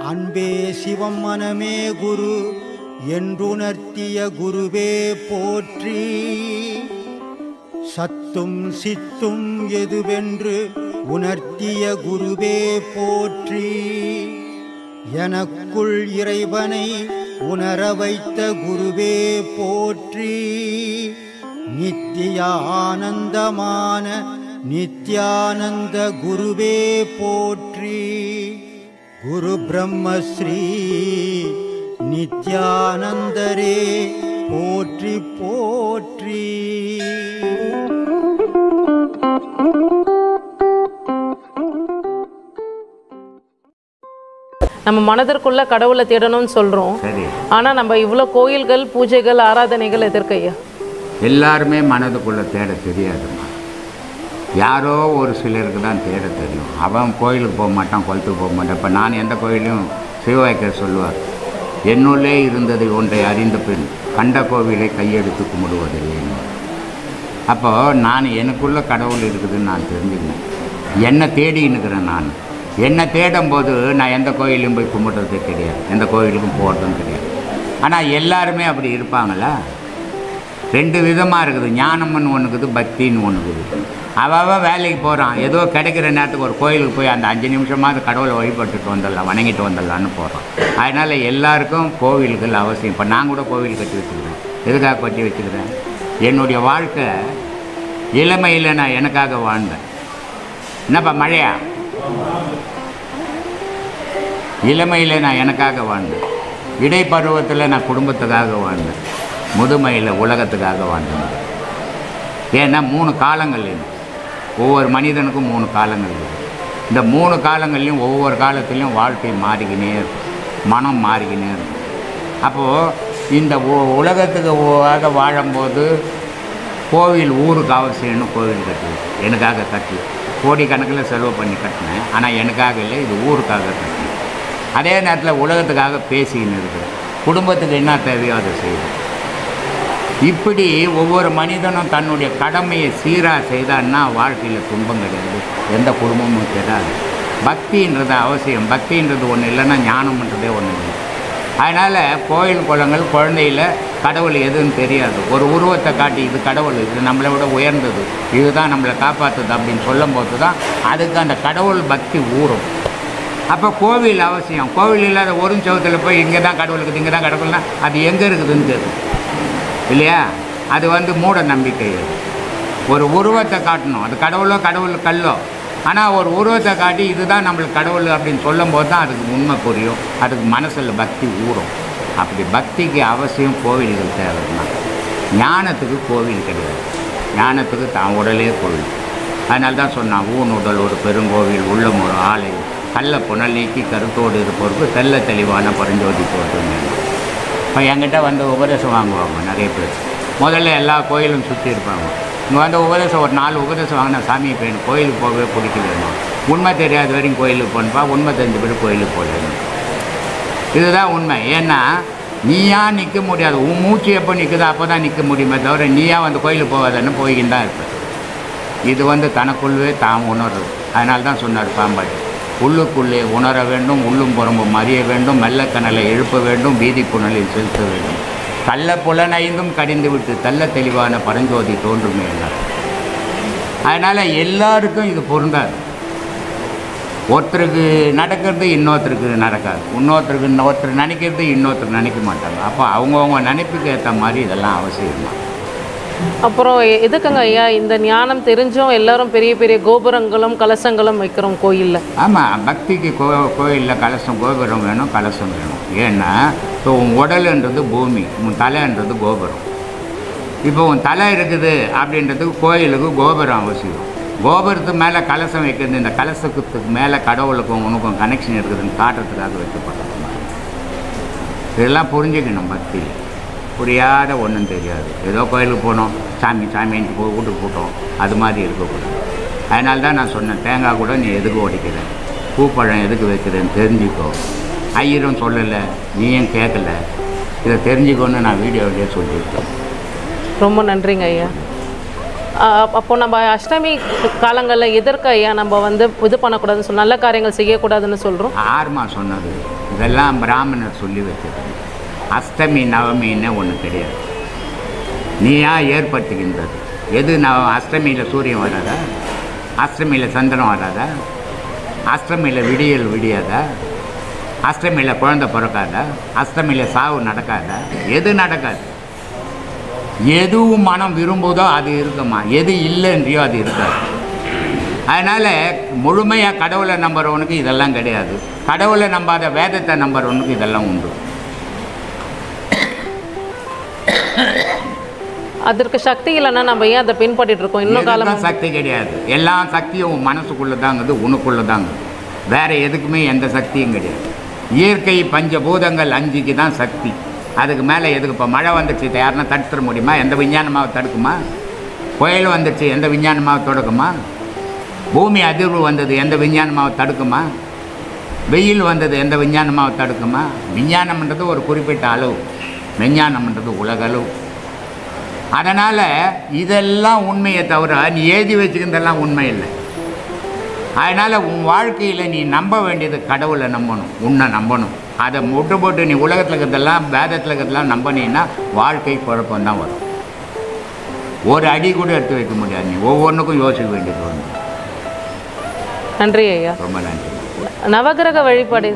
அன்பே சிவம் மனமே குரு என்றுணர்த்திய குருவே போற்றி சத்தும் சித்தும் எதுவென்று உணர்த்திய குருவே போற்றி எனக்குள் இறைவனை உணர வைத்த குருவே போற்றி நித்திய ஆனந்தமான நித்யானந்த குருவே போற்றி குரு பிரம்மஸ்ரீ நித்யானந்தரே போற்றி போற்றி நம்ம மனதிற்குள்ள கடவுளை தேடணும்னு சொல்றோம் சரி ஆனா நம்ம இவ்வளோ கோயில்கள் பூஜைகள் ஆராதனைகள் எதற்கையா எல்லாருமே மனதுக்குள்ளே தேட தெரியாதும்மா யாரோ ஒரு சிலருக்கு தான் தேட தெரியும் அவன் கோயிலுக்கு போக மாட்டான் குளத்துக்கு போக மாட்டான் இப்போ நான் எந்த கோயிலும் சிவவாய்க்கர் சொல்லுவார் என்னுள்ளே இருந்ததை ஒன்றை அறிந்த பின் கண்ட கோவிலை கையெடுத்து கும்பிடுவதில்லை அப்போ நான் எனக்குள்ள கடவுள் இருக்குதுன்னு நான் தெரிஞ்சுக்கினேன் என்னை தேடின்னு இருக்கிறேன் நான் என்னை தேடும் போது நான் எந்த கோயிலையும் போய் கும்பிட்றது கிடையாது எந்த கோயிலுக்கும் போகிறதும் கிடையாது ஆனால் எல்லாருமே அப்படி இருப்பாங்களா ரெண்டு விதமாக இருக்குது ஞானம்னு ஒன்று இருக்குது பக்தின்னு ஒன்று இருக்குது அவன் அவன் வேலைக்கு போகிறான் ஏதோ கிடைக்கிற நேரத்துக்கு ஒரு கோயிலுக்கு போய் அந்த அஞ்சு நிமிஷமாவது கடவுளை வழிபட்டுட்டு வந்துடலாம் வணங்கிட்டு வந்துடலான்னு போகிறோம் அதனால் எல்லாருக்கும் கோவில்கள் அவசியம் இப்போ நான் கூட கோவில் கட்டி வச்சுக்கிறேன் எதுக்காக கட்டி வச்சுக்கிறேன் என்னுடைய வாழ்க்கை இளமையில் நான் எனக்காக வாழ்ந்தேன் என்னப்பா மழையா இளமையில் நான் எனக்காக வாழ்ந்தேன் இடைப்பருவத்தில் நான் குடும்பத்துக்காக வாழ்ந்தேன் முதுமையில் உலகத்துக்காக வாழ்ந்தேன் ஏன்னா மூணு காலங்கள் இருக்கு. ஒவ்வொரு மனிதனுக்கும் மூணு காலங்கள் இருக்கு. இந்த மூணு காலங்கள்லையும் ஒவ்வொரு காலத்துலேயும் வாழ்க்கை மாறிக்கினே இருக்கும் மனம் மாறிக்கினே இருக்கும் அப்போது இந்த உ- உலகத்துக்கு ஆக வாழும்போது கோவில் ஊருக்கு அவசியம்னு கோவில் கட்டி எனக்காக கட்டி கோடிக்கணக்கில் செலவு பண்ணி கட்டினேன் ஆனால் எனக்காக இல்லை இது ஊருக்காக கட்டினேன் அதே நேரத்தில் உலகத்துக்காக பேசிக்கின்னு இருக்கிறேன் குடும்பத்துக்கு என்ன தேவையோ அதை செய்வேன் இப்படி ஒவ்வொரு மனிதனும் தன்னுடைய கடமையை சீராக செய்தான்னா வாழ்க்கையில் துன்பம் கிடையாது எந்த குடும்பமும் கிடையாது பக்தின்றது அவசியம் பக்தின்றது ஒன்று இல்லைன்னா ஞானம்ன்றதே ஒன்று இல்லை அதனால் கோயில் குளங்கள் குழந்தையில் கடவுள் எதுன்னு தெரியாது ஒரு உருவத்தை காட்டி இது கடவுள் இது நம்மளை விட உயர்ந்தது இதுதான் நம்மளை காப்பாற்றுது அப்படின்னு சொல்லும்போது தான் அதுக்கு அந்த கடவுள் பக்தி ஊறும் அப்போ கோவில் அவசியம் கோவில் இல்லாத ஒரு சவுத்தில் போய் இங்கே தான் கடவுள் இருக்குது இங்கே தான் கடவுள்னா அது எங்கே இருக்குதுன்னு தெரியும் இல்லையா அது வந்து மூட நம்பிக்கை அது. ஒரு உருவத்தை காட்டணும் அது கடவுளோ கடவுள் கல்லோ ஆனால் ஒரு உருவத்தை காட்டி இதுதான் நம்மளுக்கு கடவுள் அப்படின்னு சொல்லும்போது தான் அதுக்கு உண்மை புரியும் அதுக்கு மனசில் பக்தி ஊறும் அப்படி பக்திக்கு அவசியம் கோவில்கள் தேவைன்னா ஞானத்துக்கு கோவில் கிடையாது ஞானத்துக்கு தான் உடலே கோவில் அதனால தான் சொன்னான் ஊன் உடல் ஒரு பெருங்கோவில் உள்ளம் ஒரு ஆலை கள்ள புனல் நீக்கி கருத்தோடு இருப்பவருக்கு தெல்ல தெளிவான பரஞ்சோதி போதும் இப்போ என்கிட்ட வந்து உபதேசம் வாங்குவாங்க நிறைய பேர் முதல்ல எல்லா கோயிலும் சுற்றி இருப்பாங்க இங்கே வந்து உபதேசம் ஒரு நாலு உபதேசம் வாங்கினா சாமியை போயிடும் கோயிலுக்கு போகவே பிடிக்கலன்னு உண்மை தெரியாத வரைக்கும் கோயிலுக்கு போனப்பா உண்மை தெரிஞ்ச பேர் கோயிலுக்கு போகலன்னு இதுதான் உண்மை ஏன்னா நீயா நிற்க முடியாது உன் மூச்சு எப்போ நிற்குதோ அப்போ தான் நிற்க முடியுமே தவிர நீயா வந்து கோயிலுக்கு போகாதன்னு போய்கின்னு தான் இருப்ப இது வந்து தனக்குள்ளவே தான் உணர்றது அதனால தான் சொன்னார் பாம்பாட்டி உள்ளுக்குள்ளே உணர வேண்டும் உள்ளும் புறம்பும் அறிய வேண்டும் மெல்ல கனலை எழுப்ப வேண்டும் வீதி புனலில் செலுத்த வேண்டும் கள்ள புலனைந்தும் கடிந்து விட்டு தள்ள தெளிவான பரஞ்சோதி தோன்றுமே என்னார் அதனால் எல்லாருக்கும் இது பொருந்தாது ஒருத்தருக்கு நடக்கிறது இன்னொருத்தருக்கு நடக்காது இன்னொருத்தருக்கு இன்னொருத்தர் நினைக்கிறது இன்னொருத்தர் நினைக்க மாட்டாங்க அப்போ அவங்கவுங்க நினைப்புக்கு ஏற்ற மாதிரி இதெல்லாம் அவசியம் தான் அப்புறம் எ- எதுக்குங்க ஐயா இந்த ஞானம் தெரிஞ்சும் எல்லாரும் பெரிய பெரிய கோபுரங்களும் கலசங்களும் வைக்கிறோம் கோயில்ல ஆமாம் பக்திக்கு கோ கோயிலில் கலசம் கோபுரம் வேணும் கலசம் வேணும் ஏன்னா இப்போ உன் உடலுன்றது பூமி உன் தலைன்றது கோபுரம் இப்போ உன் தலை இருக்குது அப்படின்றதுக்கு கோயிலுக்கு கோபுரம் அவசியம் கோபுரத்துக்கு மேலே கலசம் வைக்கிறது இந்த கலசத்துக்கு மேலே கடவுளுக்கும் உனக்கும் கனெக்ஷன் இருக்குதுன்னு காட்டுறதுக்காக வைக்கப்பட்டது இதெல்லாம் புரிஞ்சுக்கணும் பக்தி புரியாத ஒன்றும் தெரியாது ஏதோ கோயிலுக்கு போனோம் சாமி சாமின்ட்டு போய் வீட்டுக்கு போட்டோம் அது மாதிரி இருக்கக்கூடாது அதனால தான் நான் சொன்னேன் தேங்காய் கூட நீ எதுக்கு உடைக்கிற பூப்பழம் எதுக்கு வைக்கிறேன்னு தெரிஞ்சுக்கோ ஐயரும் சொல்லலை நீயும் கேட்கல இதை தெரிஞ்சுக்கோன்னு நான் வீடியோவிலே சொல்லியிருக்கேன் ரொம்ப நன்றிங்க ஐயா ஆ, அப்போ நம்ம அஷ்டமி காலங்களில் எதற்கு ஐயா நம்ம வந்து இது பண்ணக்கூடாதுன்னு சொல்லி நல்ல காரியங்கள் செய்யக்கூடாதுன்னு சொல்கிறோம் ஆர்மா சொன்னது இதெல்லாம் பிராமணர் சொல்லி வச்சது அஷ்டமி நவமின்னு ஒன்று கிடையாது நீயா ஏற்படுத்துகின்றது எது நவ அஷ்டமியில் சூரியன் வராதா அஷ்டமியில் சந்திரன் வராதா அஷ்டமியில் விடியல் விடியாதா அஷ்டமியில் குழந்தை பிறக்காதா அஷ்டமியில் சாவு நடக்காதா எது நடக்காது எதுவும் மனம் விரும்புதோ அது இருக்குமா எது இல்லைன்றியோ அது இருக்காது அதனால் முழுமையாக கடவுளை நம்புறவனுக்கு இதெல்லாம் கிடையாது கடவுளை நம்பாத வேதத்தை நம்புறவனுக்கு இதெல்லாம் உண்டு அதற்கு சக்தி இல்லைன்னா நம்ம ஏன் அதை பின்பற்றிட்டு இருக்கோம் இன்னும் காலம் எதுக்கும் சக்தி கிடையாது எல்லா சக்தியும் உன் மனசுக்குள்ளே தாங்குது உனக்குள்ளே தாங்குது வேற எதுக்குமே எந்த சக்தியும் கிடையாது இயற்கை பஞ்சபூதங்கள் அஞ்சுக்கு தான் சக்தி அதுக்கு மேலே எதுக்கு இப்போ மழை வந்துச்சு இதை யாருன்னா தடுத்துட முடியுமா எந்த விஞ்ஞானமாக தடுக்குமா புயல் வந்துச்சு எந்த விஞ்ஞானமாக தடுக்குமா பூமி அதிர்வு வந்தது எந்த விஞ்ஞானமாக தடுக்குமா வெயில் வந்தது எந்த விஞ்ஞானமாக தடுக்குமா விஞ்ஞானம்ன்றது ஒரு குறிப்பிட்ட அளவு விஞ்ஞானம்ன்றது உலக அளவு அதனால் இதெல்லாம் உண்மையை தவிர நீ எழுதி வச்சுக்கிறதெல்லாம் உண்மை இல்லை அதனால் உன் வாழ்க்கையில் நீ நம்ப வேண்டியது கடவுளை நம்பணும் உன்னை நம்பணும் அதை முட்டு போட்டு நீ உலகத்தில் இருக்கிறதெல்லாம் வேதத்தில் இருக்கிறதெல்லாம் நம்பினீன்னா வாழ்க்கை குழப்பம்தான் வரும் ஒரு அடி கூட எடுத்து வைக்க முடியாது நீ ஒவ்வொன்றுக்கும் யோசிக்க வேண்டியது வந்து நன்றி ஐயா ரொம்ப நன்றி நவகிரக வழிபாடு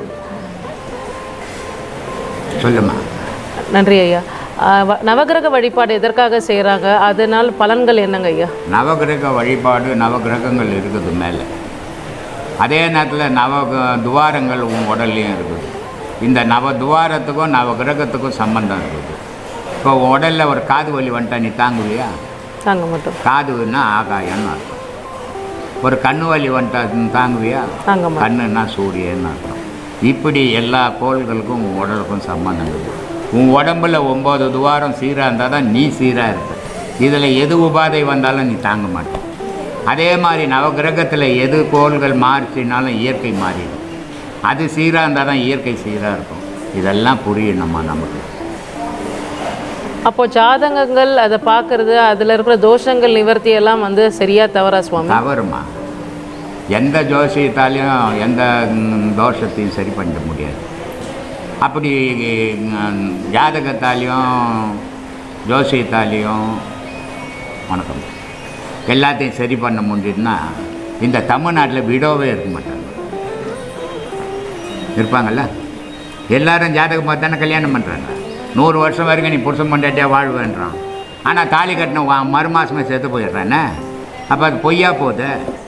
சொல்லுமா நன்றி ஐயா ஆஹ் வ- நவகிரக வழிபாடு எதற்காக செய்கிறாங்க அதனால் பலன்கள் என்னங்க ஐயா நவகிரக வழிபாடு நவகிரகங்கள் இருக்குது மேலே அதே நேரத்தில் நவ துவாரங்கள் உன் உடல்லையும் இருக்குது இந்த நவ துவாரத்துக்கும் நவ கிரகத்துக்கும் சம்பந்தம் இருக்குது இப்போ உன் உடலில் ஒரு காது வலி வந்துட்டா நீ தாங்குவியா தாங்க மட்டும் காதுன்னா ஆகாயம்னு அர்த்தம் ஒரு கண்ணு வலி வந்துட்டா நீ தாங்குவியா தாங்க மாட்டோம் கண்ணுன்னா சூரியன்னு அர்த்தம் இப்படி எல்லா கோள்களுக்கும் உன் உடலுக்கும் சம்பந்தம் இருக்குது உன் உடம்புல ஒம்பது துவாரம் சீராக இருந்தால் தான் நீ சீராக இருக்க இதில் எது உபாதை வந்தாலும் நீ தாங்க மாட்ட அதே மாதிரி நவகிரகத்தில் எது கோள்கள் மாறிச்சினாலும் இயற்கை மாறிடும் அது சீராக இருந்தால் தான் இயற்கை சீராக இருக்கும் இதெல்லாம் புரியணுமா நமக்கு அப்போ ஜாதகங்கள் அதை பார்க்கறது அதில் இருக்கிற தோஷங்கள் நிவர்த்தி எல்லாம் வந்து சரியா தவறா சுவாமி தவறுமா எந்த ஜோசியத்தாலையும் எந்த ம், தோஷத்தையும் சரி பண்ண முடியாது அப்படி ம், ஜாதகத்தாலையும் ஜோசியத்தாலையும் வணக்கம் எல்லாத்தையும் சரி பண்ண முடியுதுன்னா இந்த தமிழ்நாட்டில் விடோவே இருக்க மாட்டாங்க இருப்பாங்கல்ல எல்லாரும் ஜாதகம் பார்த்து தானே கல்யாணம் பண்ணுறாங்க நூறு வருஷம் வரைக்கும் நீ புருஷன் பொண்டாட்டியாக வாழ்வேன்றான் ஆனால் தாலி கட்டின வா- மறு மாதமே செத்து போயிடுறானே அப்போ அது பொய்யா போகுது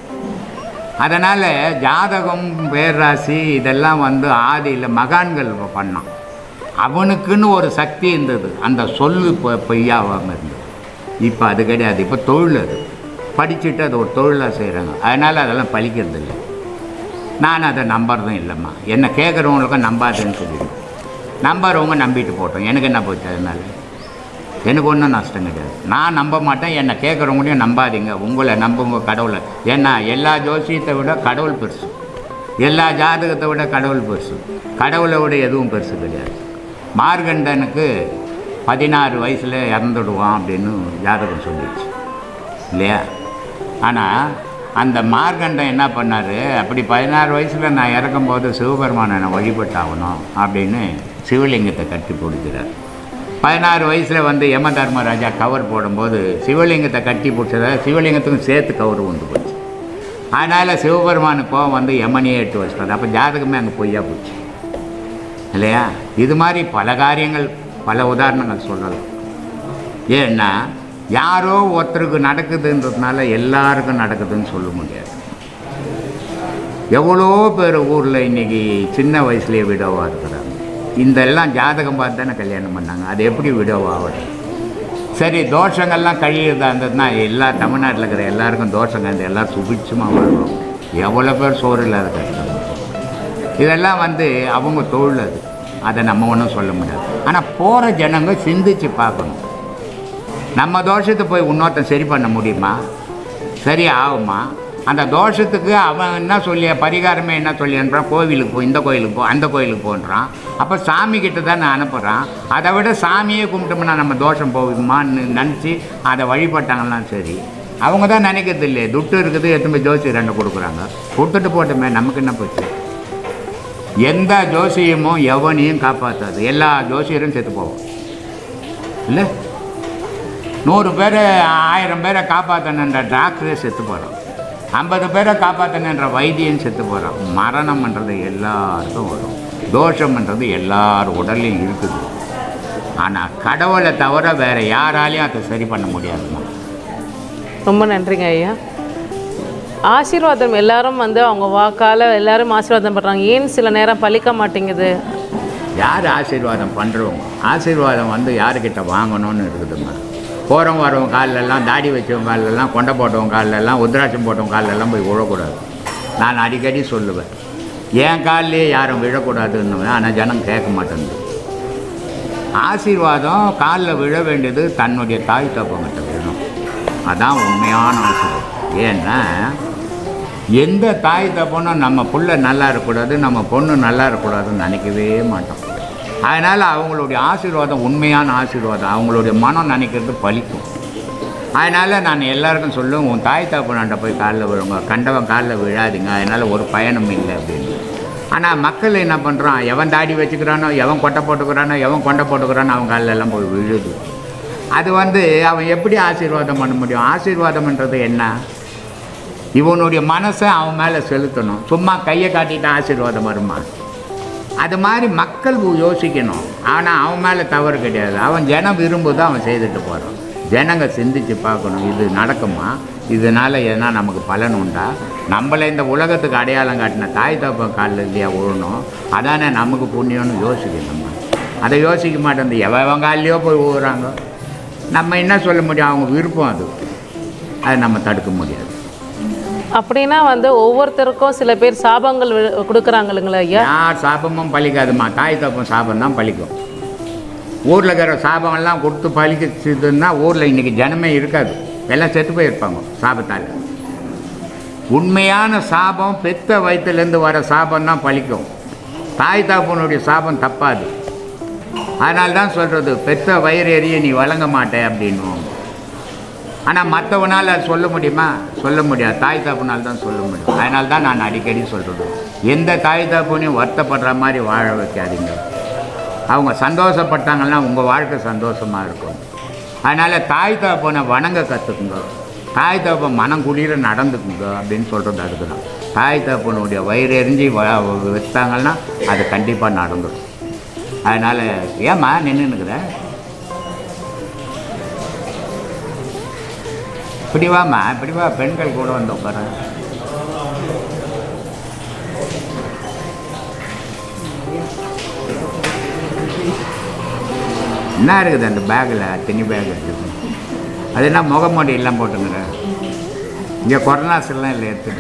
அதனால் ஜாதகம் பேர்ராசி இதெல்லாம் வந்து ஆதியில் மகான்கள் பண்ணான் அவனுக்குன்னு ஒரு சக்தி இருந்தது அந்த சொல்லு பொ- பொய்யாகாமல் இருந்தது இப்போ அது கிடையாது இப்போ தொழில் அது படிச்சுட்டு அது ஒரு தொழிலாக செய்கிறாங்க அதனால் அதெல்லாம் பழிக்கிறது இல்லை நான் அதை நம்புறதும் இல்லைம்மா என்னை கேட்குறவங்களுக்கும் நம்பாதுன்னு சொல்லிடுவேன் நம்புறவங்க நம்பிட்டு போட்டோம் எனக்கு என்ன போச்சு அதனால எனக்கு ஒன்றும் நஷ்டம் கிடையாது நான் நம்ப மாட்டேன் என்னை கேட்குறவங்களையும் நம்பாதீங்க உங்களை நம்புங்க கடவுளை ஏன்னா எல்லா ஜோசியத்தை விட கடவுள் பெருசு எல்லா ஜாதகத்தை விட கடவுள் பெருசு கடவுளை விட எதுவும் பெருசு கிடையாது மார்கண்டனுக்கு பதினாறு வயசில் இறந்துடுவான் அப்படின்னு ஜாதகம் சொல்லிடுச்சு இல்லையா ஆனால் அந்த மார்கண்டன் என்ன பண்ணார் அப்படி பதினாறு வயசில் நான் இறக்கும்போது சிவபெருமானை நான் வழிபட்டாகணும் அப்படின்னு சிவலிங்கத்தை கட்டி பிடிக்கிறார் பதினாறு வயசில் வந்து யம தர்மராஜா கவர் போடும்போது சிவலிங்கத்தை கட்டி பிடிச்சத சிவலிங்கத்துக்கும் சேர்த்து கவர் வந்து போச்சு அதனால் சிவபெருமானுக்கு கோவம் வந்து யமனையே எட்டு வச்சிட்டார் அப்போ ஜாதகமே அங்கே பொய்யா போச்சு இல்லையா இது மாதிரி பல காரியங்கள் பல உதாரணங்கள் சொல்லலாம் ஏன்னா யாரோ ஒருத்தருக்கு நடக்குதுன்றதுனால எல்லாருக்கும் நடக்குதுன்னு சொல்ல முடியாது எவ்வளோ பேர் ஊரில் இன்னைக்கு சின்ன வயசுலேயே விடோவாக இருக்கிறாங்க இந்த எல்லாம் ஜாதகம் பார்த்து தானே கல்யாணம் பண்ணாங்க அது எப்படி விடோவாகுது சரி தோஷங்கள்லாம் கழியிறதா இருந்ததுன்னா எல்லா தமிழ்நாட்டில் இருக்கிற எல்லாருக்கும் தோஷம் கண்டு எல்லோரும் சுபிட்சமாக வாழ்வோம் எவ்வளோ பேர் சோறு இல்லாத கஷ்டம் இதெல்லாம் வந்து அவங்க தொழில் அது அதை நம்ம ஒன்றும் சொல்ல முடியாது ஆனால் போகிற ஜனங்க சிந்திச்சு பார்க்கணும் நம்ம தோஷத்தை போய் இன்னொருத்தன் சரி பண்ண முடியுமா சரி ஆகுமா அந்த தோஷத்துக்கு அவன் என்ன சொல்லி பரிகாரமே என்ன சொல்லி அனுப்புறான் கோவிலுக்கு போ இந்த கோயிலுக்கு போ அந்த கோயிலுக்கு போன்றான் அப்போ சாமி கிட்ட தான் அனுப்புகிறான் அதை விட சாமியே கும்பிட்டோம்னா நம்ம தோஷம் போகுமான்னு நினச்சி அதை வழிபட்டாங்கன்னா சரி அவங்க தான் நினைக்கிறது இல்லையே துட்டு இருக்குது எத்தனை ஜோசி ரெண்டு கொடுக்குறாங்க கொடுத்துட்டு போட்டோமே நமக்கு என்ன போச்சு எந்த ஜோசியமும் எவனையும் காப்பாற்றாது எல்லா ஜோசியரும் செத்து போவோம் இல்லை நூறு பேர் ஆயிரம் பேரை காப்பாற்றணுன்ற டாக்டரே செத்து போகிறோம் ஐம்பது பேரை காப்பாற்றணுன்ற வைத்தியன் செத்து போகிறான் மரணம்ன்றது எல்லாருக்கும் வரும் தோஷம்ன்றது எல்லார் உடல்லையும் இருக்குது ஆனால் கடவுளை தவிர வேறு யாராலையும் அதை சரி பண்ண முடியாதுமா ரொம்ப நன்றிங்க ஐயா ஆசீர்வாதம் எல்லாரும் வந்து அவங்க வாக்கால் எல்லாரும் ஆசீர்வாதம் பண்ணுறாங்க ஏன் சில நேரம் பலிக்க மாட்டேங்குது யார் ஆசீர்வாதம் பண்ணுறவங்க ஆசீர்வாதம் வந்து யாருக்கிட்ட வாங்கணும்னு இருக்குதுங்க போகிறவங்க வரவங்க காலிலெல்லாம் தாடி வச்சவங்க காலிலெல்லாம் கொண்டை போட்டவங்க காலிலெல்லாம் உத்ராட்சம் போட்டவங்க காலிலெல்லாம் போய் விழக்கூடாது நான் அடிக்கடி சொல்லுவேன் என் காலிலேயே யாரும் விழக்கூடாதுன்னுவேன் ஆனால் ஜனம் கேட்க மாட்டேங்குது ஆசீர்வாதம் காலில் விழ வேண்டியது தன்னுடைய தாய் தப்பங்கிட்ட விழணும் அதான் உண்மையான ஆசீர்வாதம் ஏன்னா எந்த தாய் தப்பனும் நம்ம புள்ள நல்லா இருக்கக்கூடாது நம்ம பொண்ணு நல்லா இருக்கக்கூடாதுன்னு நினைக்கவே மாட்டோம் அதனால் அவங்களுடைய ஆசீர்வாதம் உண்மையான ஆசீர்வாதம் அவங்களுடைய மனம் நினைக்கிறது பலிக்கும் அதனால் நான் எல்லாருக்கும் சொல்லுவேன் உன் தாய் தகப்பனாண்ட போய் காலில் விழுங்க கண்டவன் காலில் விழாதீங்க அதனால் ஒரு பயனும் இல்லை அப்படின்னு ஆனால் மக்கள் என்ன பண்ணுறான் எவன் தாடி வச்சுக்கிறானோ எவன் கொட்டை போட்டுக்கிறானோ எவன் கொண்டை போட்டுக்கிறானோ அவன் காலில் எல்லாம் போய் விழுது அது வந்து அவன் எப்படி ஆசீர்வாதம் பண்ண முடியும் ஆசீர்வாதம்ன்றது என்ன இவனுடைய மனசை அவன் மேலே செலுத்தணும் சும்மா கையை காட்டிட்டு ஆசீர்வாதம் வருமா அது மாதிரி மக்கள் யோசிக்கணும் ஆனால் அவன் மேலே தவறு கிடையாது அவன் ஜனம் விரும்புது அவன் செய்துட்டு போகிறான் ஜனங்க சிந்திச்சு பார்க்கணும் இது நடக்குமா இதனால் எதனா நமக்கு பலன் உண்டா நம்மளை இந்த உலகத்துக்கு அடையாளம் காட்டின தாய் தப்ப காலில் இல்லையா விழணும் அதானே நமக்கு புண்ணியம்னு யோசிக்கணும் நம்ம அதை யோசிக்க மாட்டேன் எவன் காலிலையோ போய் விழுறாங்க நம்ம என்ன சொல்ல முடியும் அவங்க விருப்பம் அது அதை நம்ம தடுக்க முடியாது அப்படின்னா வந்து ஒவ்வொருத்தருக்கும் சில பேர் சாபங்கள் வி- கொடுக்குறாங்க இல்லைங்களா ஐயா யார் சாபமும் பலிக்காதுமா தாய் தப்பம் சாபம் தான் பலிக்கும் ஊரில் இருக்கிற சாபமெல்லாம் கொடுத்து பலிக்குதுன்னா ஊரில் இன்றைக்கி ஜனமே இருக்காது எல்லாம் செத்து போயிருப்பாங்க சாபத்தால் உண்மையான சாபம் பெத்த வயிற்றுலேருந்து வர சாபம் தான் பலிக்கும் தாய் தாப்பனுடைய சாபம் தப்பாது அதனால தான் சொல்கிறது பெத்த வயிறு எறிய நீ வழங்க மாட்டே அப்படின்னுவோம் ஆனால் மற்றவனால் அது சொல்ல முடியுமா சொல்ல முடியாது தாய் தாப்புனால் தான் சொல்ல முடியும் அதனால தான் நான் அடிக்கடி சொல்கிறது எந்த தாய் தாப்புனையும் வருத்தப்படுற மாதிரி வாழ வைக்காதீங்க அவங்க சந்தோஷப்பட்டாங்கன்னா உங்கள் வாழ்க்கை சந்தோஷமாக இருக்கும் அதனால் தாய் தாப்பனை வணங்க கற்றுக்குங்க தாய் தாப்பன் மனம் குளிர நடந்துக்குங்க அப்படின்னு சொல்கிறது அதுக்கு தான் தாய் தாப்பனுடைய வயிறு எரிஞ்சு வ வைத்தாங்கன்னா அது கண்டிப்பாக நடந்துடும் அதனால் ஏம்மா நின்றுனுக்குற இப்படி வாம்மா இப்படி வா பெண்கள் கூட வந்து உட்கார என்ன இருக்குது அந்த பேக்கில் தனி பேக் இருக்குது அது என்ன முகமூடி எல்லாம் போட்டுங்கிற இங்கே கொரோனாஸ்லாம் இல்லை எடுத்துங்க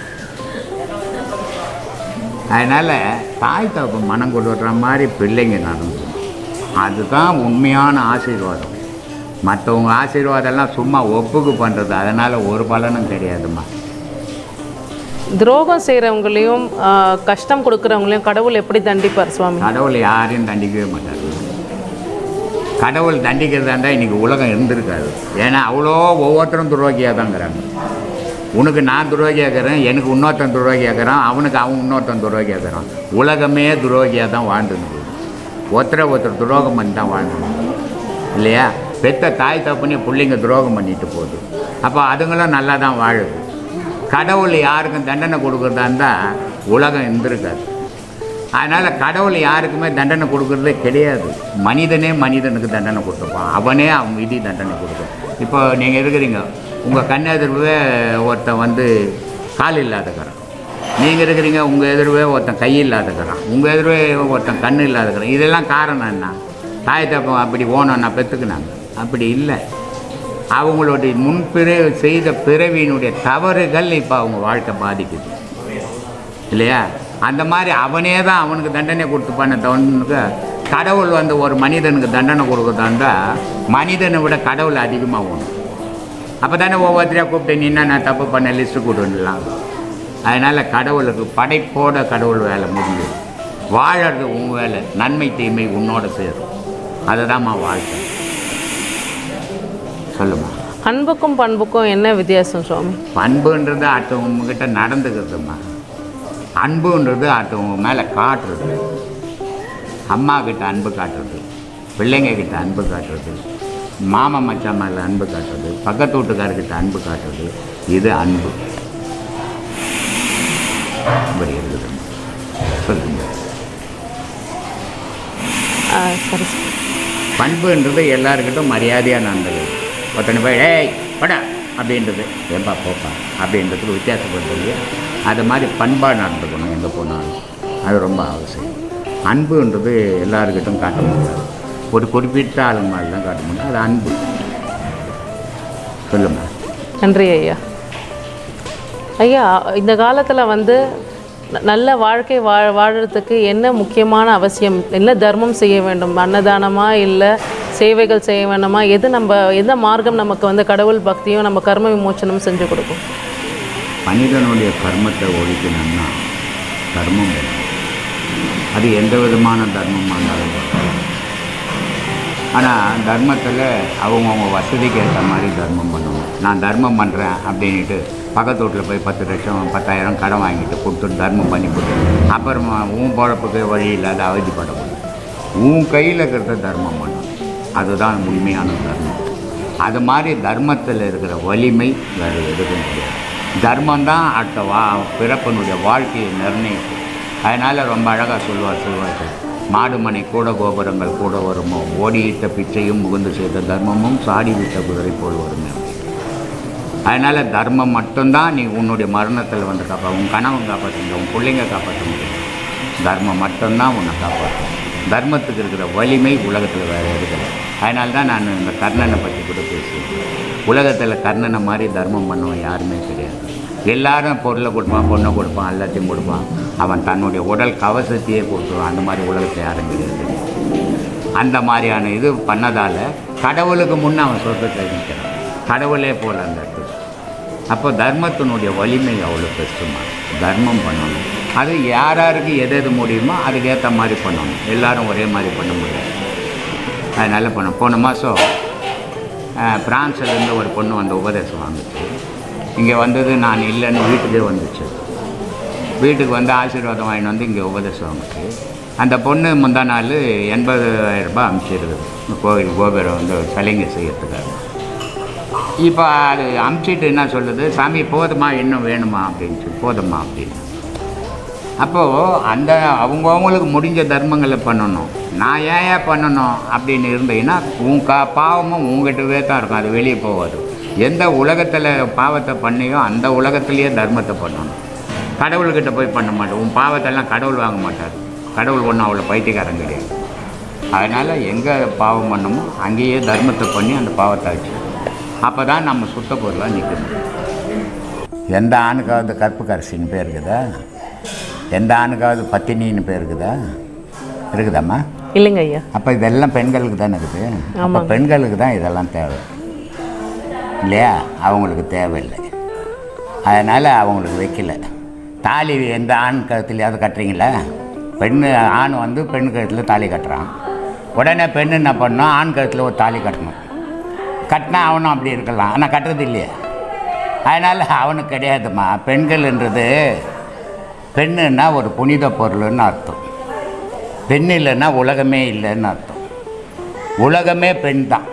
அதனால் தாய் தகப்பு மனம் கொண்டு வர்ற மாதிரி பிள்ளைங்க நடந்து அதுதான் உண்மையான ஆசீர்வாதம் மற்றவங்க ஆசீர்வாதம்லாம் சும்மா ஒப்புக்கு பண்ணுறது அதனால் ஒரு பலனும் கிடையாதும்மா துரோகம் செய்கிறவங்களையும் கஷ்டம் கொடுக்குறவங்களையும் கடவுள் எப்படி தண்டிப்பார் சுவாமி கடவுள் யாரையும் தண்டிக்கவே மாட்டார் கடவுள் தண்டிக்கிறதா இருந்தால் இன்றைக்கி உலகம் இருந்திருக்காது ஏன்னா அவ்வளோ ஒவ்வொருத்தரும் துரோகியாக தாங்கிறாங்க உனக்கு நான் துரோகியாக இருக்கிறேன் எனக்கு இன்னொருத்தன் துரோகியாக இருக்கிறான் அவனுக்கு அவன் இன்னொருத்தன் துரோகியாக இருக்கிறான் உலகமே துரோகியாக தான் வாழ்ந்துருக்கு ஒருத்தரை ஒருத்தர் துரோகம் பண்ணி தான் வாழ்ந்துருக்கு இல்லையா பெத்த தாய் தப்புனே பிள்ளைங்க துரோகம் பண்ணிட்டு போகுது அப்போ அதுங்களும் நல்லா தான் வாழுது கடவுள் யாருக்கும் தண்டனை கொடுக்குறதா இருந்தால் உலகம் இருந்திருக்காது அதனால் கடவுள் யாருக்குமே தண்டனை கொடுக்கறதே கிடையாது மனிதனே மனிதனுக்கு தண்டனை கொடுத்துப்பான் அவனே அவன் விதி தண்டனை கொடுக்கும் இப்போ நீங்கள் இருக்கிறீங்க உங்கள் கண் எதிர்வே ஒருத்தன் வந்து கால் இல்லாதக்கிறான் நீங்கள் இருக்கிறீங்க உங்கள் எதிர்வே ஒருத்தன் கை இல்லாதக்கிறான் உங்கள் எதிர்வே ஒருத்தன் கண் இல்லாதக்கிறான் இதெல்லாம் காரணம் என்ன தாய் தப்பம் அப்படி ஓணும் நான் பெற்றுக்கினாங்க அப்படி இல்லை அவங்களுடைய முன்பிறவி செய்த பிறவியினுடைய தவறுகள் இப்போ அவங்க வாழ்க்கை பாதிக்குது இல்லையா அந்த மாதிரி அவனே தான் அவனுக்கு தண்டனை கொடுத்து பண்ண தவனுக்கு கடவுள் வந்து ஒரு மனிதனுக்கு தண்டனை கொடுக்குறதாண்டா மனிதனை விட கடவுள் அதிகமாக ஒன்று அப்போ தானே ஒவ்வொருத்தரையாக கூப்பிட்டு நீ என்ன நான் தப்பு பண்ண லிஸ்ட்டு கொடுலாம் அதனால் கடவுளுக்கு படைப்போட கடவுள் வேலை முடிஞ்சது வாழறது உன் வேலை நன்மை தீமை உன்னோட சேரும் அதுதாம்மா வாழ்க்கை சொல்லுமா அன்புக்கும் பண்புக்கும் என்ன வித்தியாசம் சுவாமி பண்புன்றது அடுத்தவங்ககிட்ட நடந்துக்கிறதுமா அன்புன்றது அடுத்தவங்க மேலே காட்டுறது அம்மா கிட்ட அன்பு காட்டுறது பிள்ளைங்க கிட்ட அன்பு காட்டுறது மாமா மச்சான் மேலே அன்பு காட்டுறது பக்கத்து வீட்டுக்காரர்கிட்ட அன்பு காட்டுறது இது அன்பு இப்படி இருக்குது சொல்லுங்க ஆ, சரி சார் பண்புன்றது எல்லாருக்கிட்டும் மரியாதையாக நடந்தது ஒருத்தனை போய் ஏய் படா அப்படின்றது ஏன்பா போப்பா அப்படின்றதுக்கு வித்தியாசப்படுறது அது மாதிரி பண்பாக நடந்துக்கணும் எங்கே போனாலும் அது ரொம்ப அவசியம் அன்புன்றது எல்லாருக்கிட்டும் காட்ட முடியாது ஒரு குறிப்பிட்ட ஆளுங்க மாதிரி தான் காட்ட முடியும் அது அன்பு சொல்லுங்கள் நன்றி ஐயா ஐயா இந்த காலத்தில் வந்து ந- நல்ல வாழ்க்கை வாழ வாழறதுக்கு என்ன முக்கியமான அவசியம் என்ன தர்மம் செய்ய வேண்டும் அன்னதானமா இல்லை சேவைகள் செய்ய வேண்டுமா எது நம்ம எந்த மார்க்கம் நமக்கு வந்து கடவுள் பக்தியும் நம்ம கர்ம விமோச்சனம் செஞ்சு கொடுக்கும் மனிதனுடைய கர்மத்தை ஒழிக்கணும்னா தர்மம் வேணும் அது எந்த விதமான தர்மமாக இருந்தாலும் ஆனால் தர்மத்தில் அவங்கவுங்க வசதிக்கு ஏற்ற மாதிரி தர்மம் பண்ணணும் நான் தர்மம் பண்ணுறேன் அப்படின்ட்டு பக்கத்து வீட்டில் போய் பத்து லட்சம் பத்தாயிரம் கடன் வாங்கிட்டு கொடுத்துட்டு தர்மம் பண்ணி கொடுத்து அப்புறமா உன் பொழப்புக்கு வழி இல்லாத அவதிப்படக்கூடாது உன் கையில் இருக்கிறத தர்மம் பண்ணணும் அதுதான் உண்மையான தர்மம் அது மாதிரி தர்மத்தில் இருக்கிற வலிமை வேறு எதுக்கும் கிடையாது தர்மம் தான் அடுத்த வா பிறப்பனுடைய வாழ்க்கையை நிர்ணயிக்கும் அதனால் ரொம்ப அழகாக சொல்லுவார் சொல்வார்கள் மாடு மனை கூட கோபுரங்கள் கூட வருமோ ஓடியிட்ட பிச்சையும் முகுந்து செய்த தர்மமும் சாடி விட்ட குதிரை போல் வருமே அதனால் தர்மம் மட்டும்தான் நீ உன்னுடைய மரணத்தில் வந்து காப்பா உன் கணவன் காப்பாற்ற முடியும் உன் பிள்ளைங்க காப்பாற்ற முடியும் தர்மம் மட்டும்தான் உன்னை காப்பாற்றும் தர்மத்துக்கு இருக்கிற வலிமை உலகத்தில் வேறு இருக்கிறது அதனால தான் நான் இந்த கர்ணனை பற்றி கூட பேசியிருக்கேன் உலகத்தில் கர்ணனை மாதிரி தர்மம் பண்ணவன் யாருமே கிடையாது எல்லாரும் பொருளை கொடுப்பான் பொண்ணை கொடுப்பான் எல்லாத்தையும் கொடுப்பான் அவன் தன்னுடைய உடல் கவசத்தையே கொடுத்துருவான் அந்த மாதிரி உலகத்தில் யாரும் கிடையாது அந்த மாதிரியான இது பண்ணதால் கடவுளுக்கு முன்னே அவன் சொர்க்கத்தை நிற்கிறான் கடவுளே போல அந்த இடத்துக்கு அப்போ தர்மத்தினுடைய வலிமை அவ்வளோ பெருசுமா தர்மம் பண்ணணும் அது யார் யாருக்கு எது எது முடியுமோ அதுக்கேற்ற மாதிரி பண்ணணும் எல்லாரும் ஒரே மாதிரி பண்ண முடியாது அதனால் பண்ண போன மாதம் பிரான்ஸ்லேருந்து ஒரு பொண்ணு வந்து உபதேசம் வாங்குச்சு இங்கே வந்தது நான் இல்லைன்னு வீட்டுக்கே வந்துச்சு வீட்டுக்கு வந்து ஆசீர்வாதம் வாங்கிட்டு வந்து இங்கே உபதேசம் வாங்குச்சு அந்த பொண்ணு முந்தா நாள் எண்பதாயிரம் ரூபாய் அனுப்பிச்சிருக்குது கோவில் கோபுரம் வந்து சிலைங்க செய்யறதுக்காக இப்போ அது அமுச்சிட்டு என்ன சொல்லுது சாமி போதுமா இன்னும் வேணுமா அப்படின்னு சொல்லி போதுமா அப்படின்னு அப்போது அந்த அவங்கவுங்களுக்கு முடிஞ்ச தர்மங்களை பண்ணணும் நான் ஏன் ஏன் பண்ணணும் அப்படின்னு இருந்தீங்கன்னா உன் கா பாவமும் உங்ககிட்டவே தான் இருக்கும் அது வெளியே போகாது எந்த உலகத்தில் பாவத்தை பண்ணியோ அந்த உலகத்திலேயே தர்மத்தை பண்ணணும் கடவுள்கிட்ட போய் பண்ண மாட்டோம் உன் பாவத்தெல்லாம் கடவுள் வாங்க மாட்டார் கடவுள் ஒன்றும் அவ்வளோ பைத்தியக்காரன் கிடையாது அதனால் எங்கே பாவம் பண்ணமோ அங்கேயே தர்மத்தை பண்ணி அந்த பாவத்தை ஆச்சு அப்போ தான் நம்ம சுத்த பொருளாக நிற்கணும் எந்த ஆணுக்காவது கற்பு கரசின்னு பேர் இருக்குதா எந்த ஆணுக்காவது பத்தினின்னு பேர் இருக்குதா இருக்குதாம்மா இல்லைங்க ஐயா அப்போ இதெல்லாம் பெண்களுக்கு தானே இருக்குது அப்போ ஆமாங்க. பெண்களுக்கு தான் இதெல்லாம் தேவை இல்லையா அவங்களுக்கு தேவையில்லை அதனால் அவங்களுக்கு வைக்கல தாலி எந்த ஆண் கழுத்துலையாவது கட்டுறீங்களா பெண்ணு ஆண் வந்து பெண் கழுத்தில் தாலி கட்டுறான் உடனே பெண்ணு என்ன பண்ணணும் ஆண் கழுத்தில் ஒரு தாலி கட்டணும் கட்டினா அவனும் அப்படி இருக்கலாம் ஆனால் கட்டுறது இல்லையே அதனால் அவனுக்கு கிடையாதும்மா பெண்கள்ன்றது பெண்ணுன்னா ஒரு புனித பொருள்னு அர்த்தம் பெண் இல்லைன்னா உலகமே இல்லைன்னு அர்த்தம் உலகமே பெண் தான்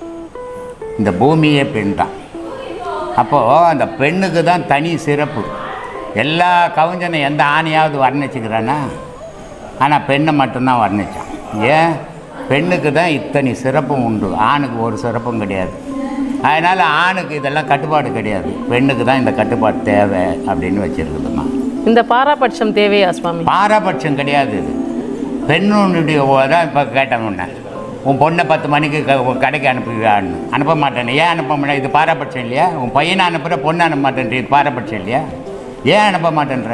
இந்த பூமியே பெண் தான் அப்போது அந்த பெண்ணுக்கு தான் தனி சிறப்பு எல்லா கவிஞனும் எந்த ஆணையாவது வர்ணிச்சுக்கிறானா ஆனால் பெண்ணை மட்டும்தான் வர்ணித்தான் ஏன் பெண்ணுக்கு தான் இத்தனை சிறப்பும் உண்டு ஆணுக்கு ஒரு சிறப்பும் கிடையாது அதனால் ஆணுக்கு இதெல்லாம் கட்டுப்பாடு கிடையாது பெண்ணுக்கு தான் இந்த கட்டுப்பாடு தேவை அப்படின்னு வச்சுருக்குதுமா இந்த பாராபட்சம் தேவையா சுவாமி பாரபட்சம் கிடையாது இது பெண்ணுடைய தான் இப்போ கேட்டேன் உன்னை உன் பொண்ணை பத்து மணிக்கு க- உன் கடைக்கு அனுப்புவியான்னு அனுப்ப மாட்டேன் ஏன் அனுப்ப மாட்டேன் இது பாரபட்சம் இல்லையா உன் பையனை அனுப்புகிற பொண்ணை அனுப்ப மாட்டேன்ற இது பாரபட்சம் இல்லையா ஏன் அனுப்ப மாட்டேன்ற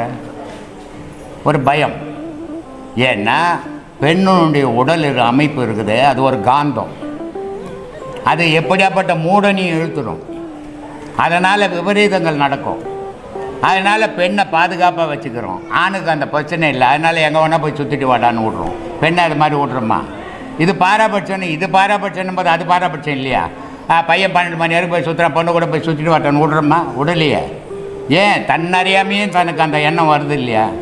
ஒரு பயம் ஏன்னா பெண்ணுடைய உடல் இரு- அமைப்பு இருக்குது அது ஒரு காந்தம் அது எப்படியாப்பட்ட மூடனையும் இழுத்துடும் அதனால் விபரீதங்கள் நடக்கும் அதனால் பெண்ணை பாதுகாப்பாக வச்சுக்கிறோம் ஆணுக்கு அந்த பிரச்சனை இல்லை அதனால் எங்கே வேணால் போய் சுற்றிட்டு வாடான்னு விட்றோம் பெண்ணை அது மாதிரி விட்றோமா இது பாராபட்சம்னு இது பாராபட்சம் போது அது பாராபட்சம் இல்லையா ஆ, பையன் பன்னெண்டு மணி வரைக்கும் போய் சுற்றுறான் பொண்ணு கூட போய் சுற்றிட்டு வாட்டான்னு விட்றோமா விடலையே ஏன் தன்னறியாமையும் தனக்கு அந்த எண்ணம் வருது இல்லையா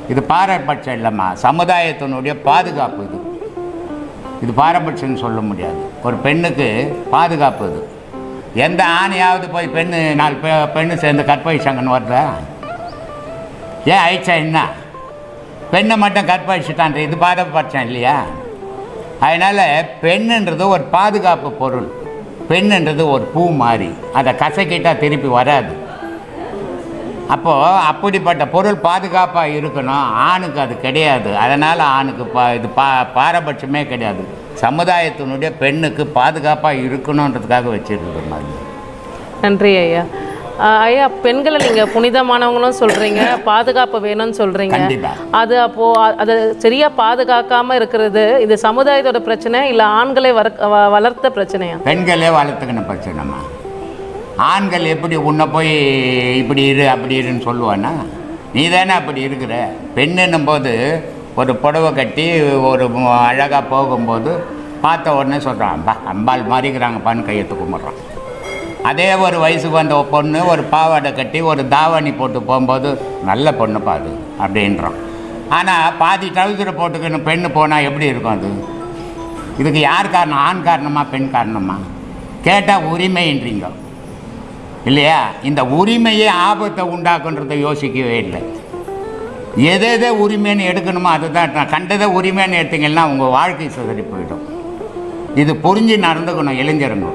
இது பாரபட்சம் இல்லைம்மா சமுதாயத்தினுடைய பாதுகாப்பு இது இது பாரபட்சம்னு சொல்ல முடியாது ஒரு பெண்ணுக்கு பாதுகாப்பு இது எந்த ஆணையாவது போய் பெண்ணு நாலு பெ பெண்ணு சேர்ந்து கற்பழிச்சாங்கன்னு வருதா ஏன் ஆயிடுச்சா என்ன பெண்ணை மட்டும் கற்பழிச்சுட்டான்ற இது பாரபட்சம் இல்லையா அதனால் பெண்ணுன்றது ஒரு பாதுகாப்பு பொருள் பெண்ணுன்றது ஒரு பூ மாதிரி அதை கசக்கிட்டால் திருப்பி வராது அப்போது அப்படிப்பட்ட பொருள் பாதுகாப்பாக இருக்கணும் ஆணுக்கு அது கிடையாது அதனால் ஆணுக்கு பா இது பா பாரபட்சமே கிடையாது சமுதாயத்தினுடைய பெண்ணுக்கு பாதுகாப்பாக இருக்கணுன்றதுக்காக வச்சுருக்குது மாதிரி நன்றி ஐயா ஆஹ் ஐயா பெண்களை நீங்கள் புனிதமானவங்களும் சொல்கிறீங்க பாதுகாப்பு வேணும்னு சொல்கிறீங்க கண்டிப்பா. அது அப்போது அதை சரியாக பாதுகாக்காமல் இருக்கிறது இது சமுதாயத்தோட பிரச்சனை இல்லை ஆண்களை வளர்க்க வ- வளர்த்த பிரச்சனையா பெண்களே வளர்த்துக்கணும் பிரச்சனைம்மா ஆண்கள் எப்படி உன்னை போய் இப்படி இரு அப்படி இருன்னு சொல்லுவானா நீ தானே அப்படி இருக்கிற பெண்ணுன்னும் போது ஒரு புடவை கட்டி ஒரு அழகாக போகும்போது பார்த்த உடனே சொல்கிறான் பா அம்பாள் மாறிக்கிறாங்கப்பான்னு கையெழுத்து கும்பிட்றான் அதே ஒரு வயசுக்கு வந்த பொண்ணு ஒரு பாவாடை கட்டி ஒரு தாவணி போட்டு போகும்போது நல்ல பொண்ணு பாது அப்படின்றான் ஆனால் பாதி ட்ரௌசரை போட்டுக்கணும் பெண்ணு போனால் எப்படி இருக்கும் அது இதுக்கு யார் காரணம் ஆண் காரணமா பெண் காரணமா கேட்டால் உரிமைன்றீங்க இல்லையா இந்த உரிமையே ஆபத்தை உண்டாக்குன்றதை யோசிக்கவே இல்லை எதை எதை உரிமைன்னு எடுக்கணுமோ அதுதான் நான் கண்டதை உரிமைன்னு எடுத்தீங்கன்னா உங்கள் வாழ்க்கை சிதறி போயிடும் இது புரிஞ்சு நடந்துக்கணும் இளைஞருங்க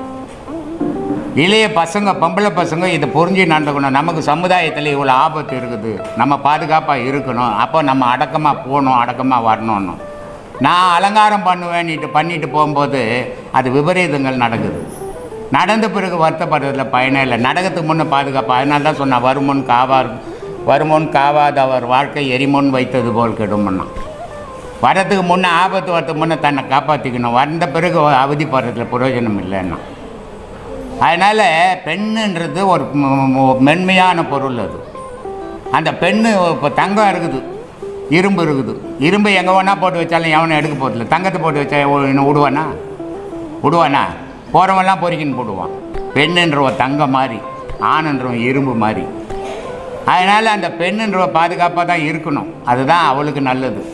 இளைய பசங்க பொம்பளை பசங்க இதை புரிஞ்சு நடந்துக்கணும் நமக்கு சமுதாயத்தில் இவ்வளோ ஆபத்து இருக்குது நம்ம பாதுகாப்பாக இருக்கணும் அப்போ நம்ம அடக்கமாக போகணும் அடக்கமாக வரணும்னு நான் அலங்காரம் பண்ணுவேன்னுட்டு பண்ணிட்டு போகும்போது அது விபரீதங்கள் நடக்குது நடந்த பிறகு வருத்தப்படுறதுல பயனே இல்லை நடக்கிறதுக்கு முன்னே பாதுகாப்பு அதனால தான் சொன்னேன் வருமுன் காவார் வருமுன் காவாத அவர் வாழ்க்கை எரிமுன் வைத்தது போல் கெடுமுன்னா வரதுக்கு முன்னே ஆபத்து வரதுக்கு முன்னே தன்னை காப்பாற்றிக்கணும் வந்த பிறகு அவதிப்படுறதுல பிரயோஜனம் இல்லைன்னா அதனால் பெண்ணுன்றது ஒரு ம- ம- மென்மையான பொருள் அது அந்த பெண்ணு இப்போ தங்கம் இருக்குது இரும்பு இருக்குது இரும்பு எங்கே வேணால் போட்டு வச்சாலும் எவனும் எடுக்க போகிறதில்ல தங்கத்தை போட்டு வச்சா எவ- இன்னும் விடுவானா விடுவானா போகிறவன்லாம் பொறிக்கின்னு போடுவான் பெண்ணுன்ற ஒரு தங்கம் மாதிரி ஆணுன்றவன் இரும்பு மாதிரி அதனால் அந்த பெண்ணுன்ற பாதுகாப்பாக தான் இருக்கணும் அதுதான் அவளுக்கு நல்லது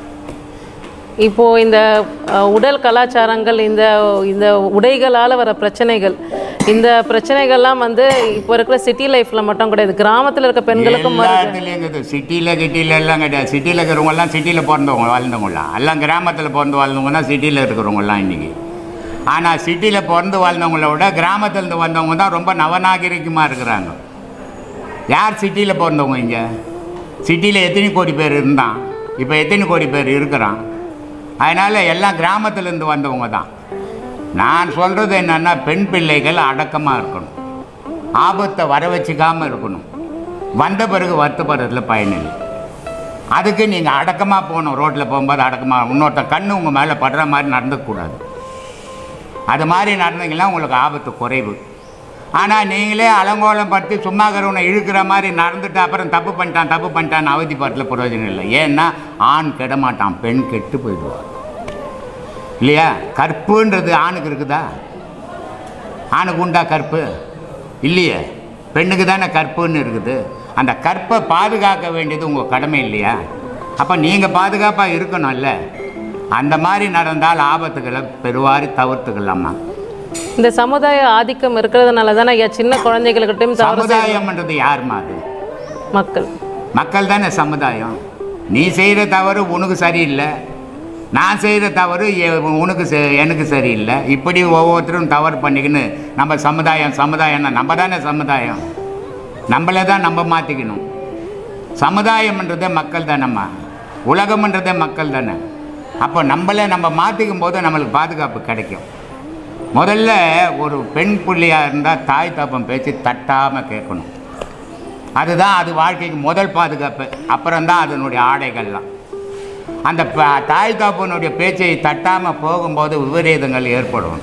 இப்போ இந்த அஹ், உடல் கலாச்சாரங்கள் இந்த இந்த உடைகளால் வர பிரச்சனைகள் இந்த பிரச்சனைகள்லாம் வந்து இப்போ இருக்கிற சிட்டி லைஃப்ல மட்டும் கிடையாது கிராமத்தில் இருக்க பெண்களுக்கும் எல்லா வருது இடத்துலையும் இருக்குது சிட்டியில் கிட்டியில் எல்லாம் கிடையாது சிட்டியில் இருக்கிறவங்கலாம் சிட்டியில் பிறந்தவங்க வாழ்ந்தவங்களாம் எல்லாம் கிராமத்தில் பிறந்து வாழ்ந்தவங்க தான் சிட்டியில் இருக்கிறவங்கலாம் இன்றைக்கி ஆனால் சிட்டியில் பிறந்து வாழ்ந்தவங்கள விட கிராமத்துலேருந்து வந்தவங்க தான் ரொம்ப நவநாகரிகமாக இருக்கிறாங்க யார் சிட்டியில் பிறந்தவங்க இங்கே சிட்டியில் எத்தனை கோடி பேர் இருந்தான் இப்போ எத்தனை கோடி பேர் இருக்கிறான் அதனால் எல்லாம் கிராமத்துலேருந்து வந்தவங்க தான் நான் சொல்கிறது என்னென்னா பெண் பிள்ளைகள் அடக்கமாக இருக்கணும் ஆபத்தை வர வச்சுக்காமல் இருக்கணும் வந்த பிறகு வருத்தப்படுறதுல பயனில்லை அதுக்கு நீங்கள் அடக்கமாக போகணும் ரோட்டில் போகும்போது அடக்கமாக இன்னொருத்த கண்ணு உங்கள் மேலே படுற மாதிரி நடந்துக்கூடாது அது மாதிரி நடந்தீங்கன்னா உங்களுக்கு ஆபத்து குறைவு ஆனால் நீங்களே அலங்கோலம் படுத்தி சும்மா இருக்கிறவனை இழுக்கிற மாதிரி நடந்துட்டு அப்புறம் தப்பு பண்ணிட்டான் தப்பு பண்ணிட்டான்னு அவதிப்படல பிரயோஜனம் இல்லை ஏன்னா ஆண் கெட மாட்டான் பெண் கெட்டு போயிடுவார் இல்லையா கற்புன்றது ஆணுக்கு இருக்குதா ஆணுக்கு உண்டா கற்பு இல்லையே பெண்ணுக்கு தானே கற்புன்னு இருக்குது அந்த கற்பை பாதுகாக்க வேண்டியது உங்கள் கடமை இல்லையா அப்போ நீங்கள் பாதுகாப்பாக இருக்கணும்ல அந்த மாதிரி நடந்தால் ஆபத்துகளை பெருவாரி தவிர்த்துக்கலாமா இந்த சமுதாய ஆதிக்கம் இருக்கிறதுனால தானே ஐயா சின்ன குழந்தைகளுக்கிட்டையும் தவறு செய்ய- சமுதாயம்ன்றது யாருமா அது மக்கள் மக்கள் தானே சமுதாயம் நீ செய்கிற தவறு உனக்கு சரியில்லை நான் செய்கிற தவறு எ- உனக்கு ச- எனக்கு சரியில்லை இப்படி ஒவ்வொருத்தரும் தவறு பண்ணிக்கின்னு நம்ம சமுதாயம் சமுதாயம்னா நம்ம தானே சமுதாயம் நம்மளே தான் நம்ம மாற்றிக்கணும் சமுதாயம்ன்றதே மக்கள் தானம்மா உலகம்ன்றதே மக்கள் தானே அப்போ நம்மளே நம்ம மாற்றிக்கும் போது நம்மளுக்கு பாதுகாப்பு கிடைக்கும் முதல்ல ஒரு பெண் பிள்ளையாக இருந்தால் தாய் தப்பம் பேச்சு தட்டாமல் கேட்கணும் அதுதான் அது வாழ்க்கைக்கு முதல் பாதுகாப்பு அப்புறம்தான் அதனுடைய ஆடைகள்லாம் அந்த ப- தாய் தாப்பனுடைய பேச்சை தட்டாமல் போகும்போது விபரீதங்கள் ஏற்படும்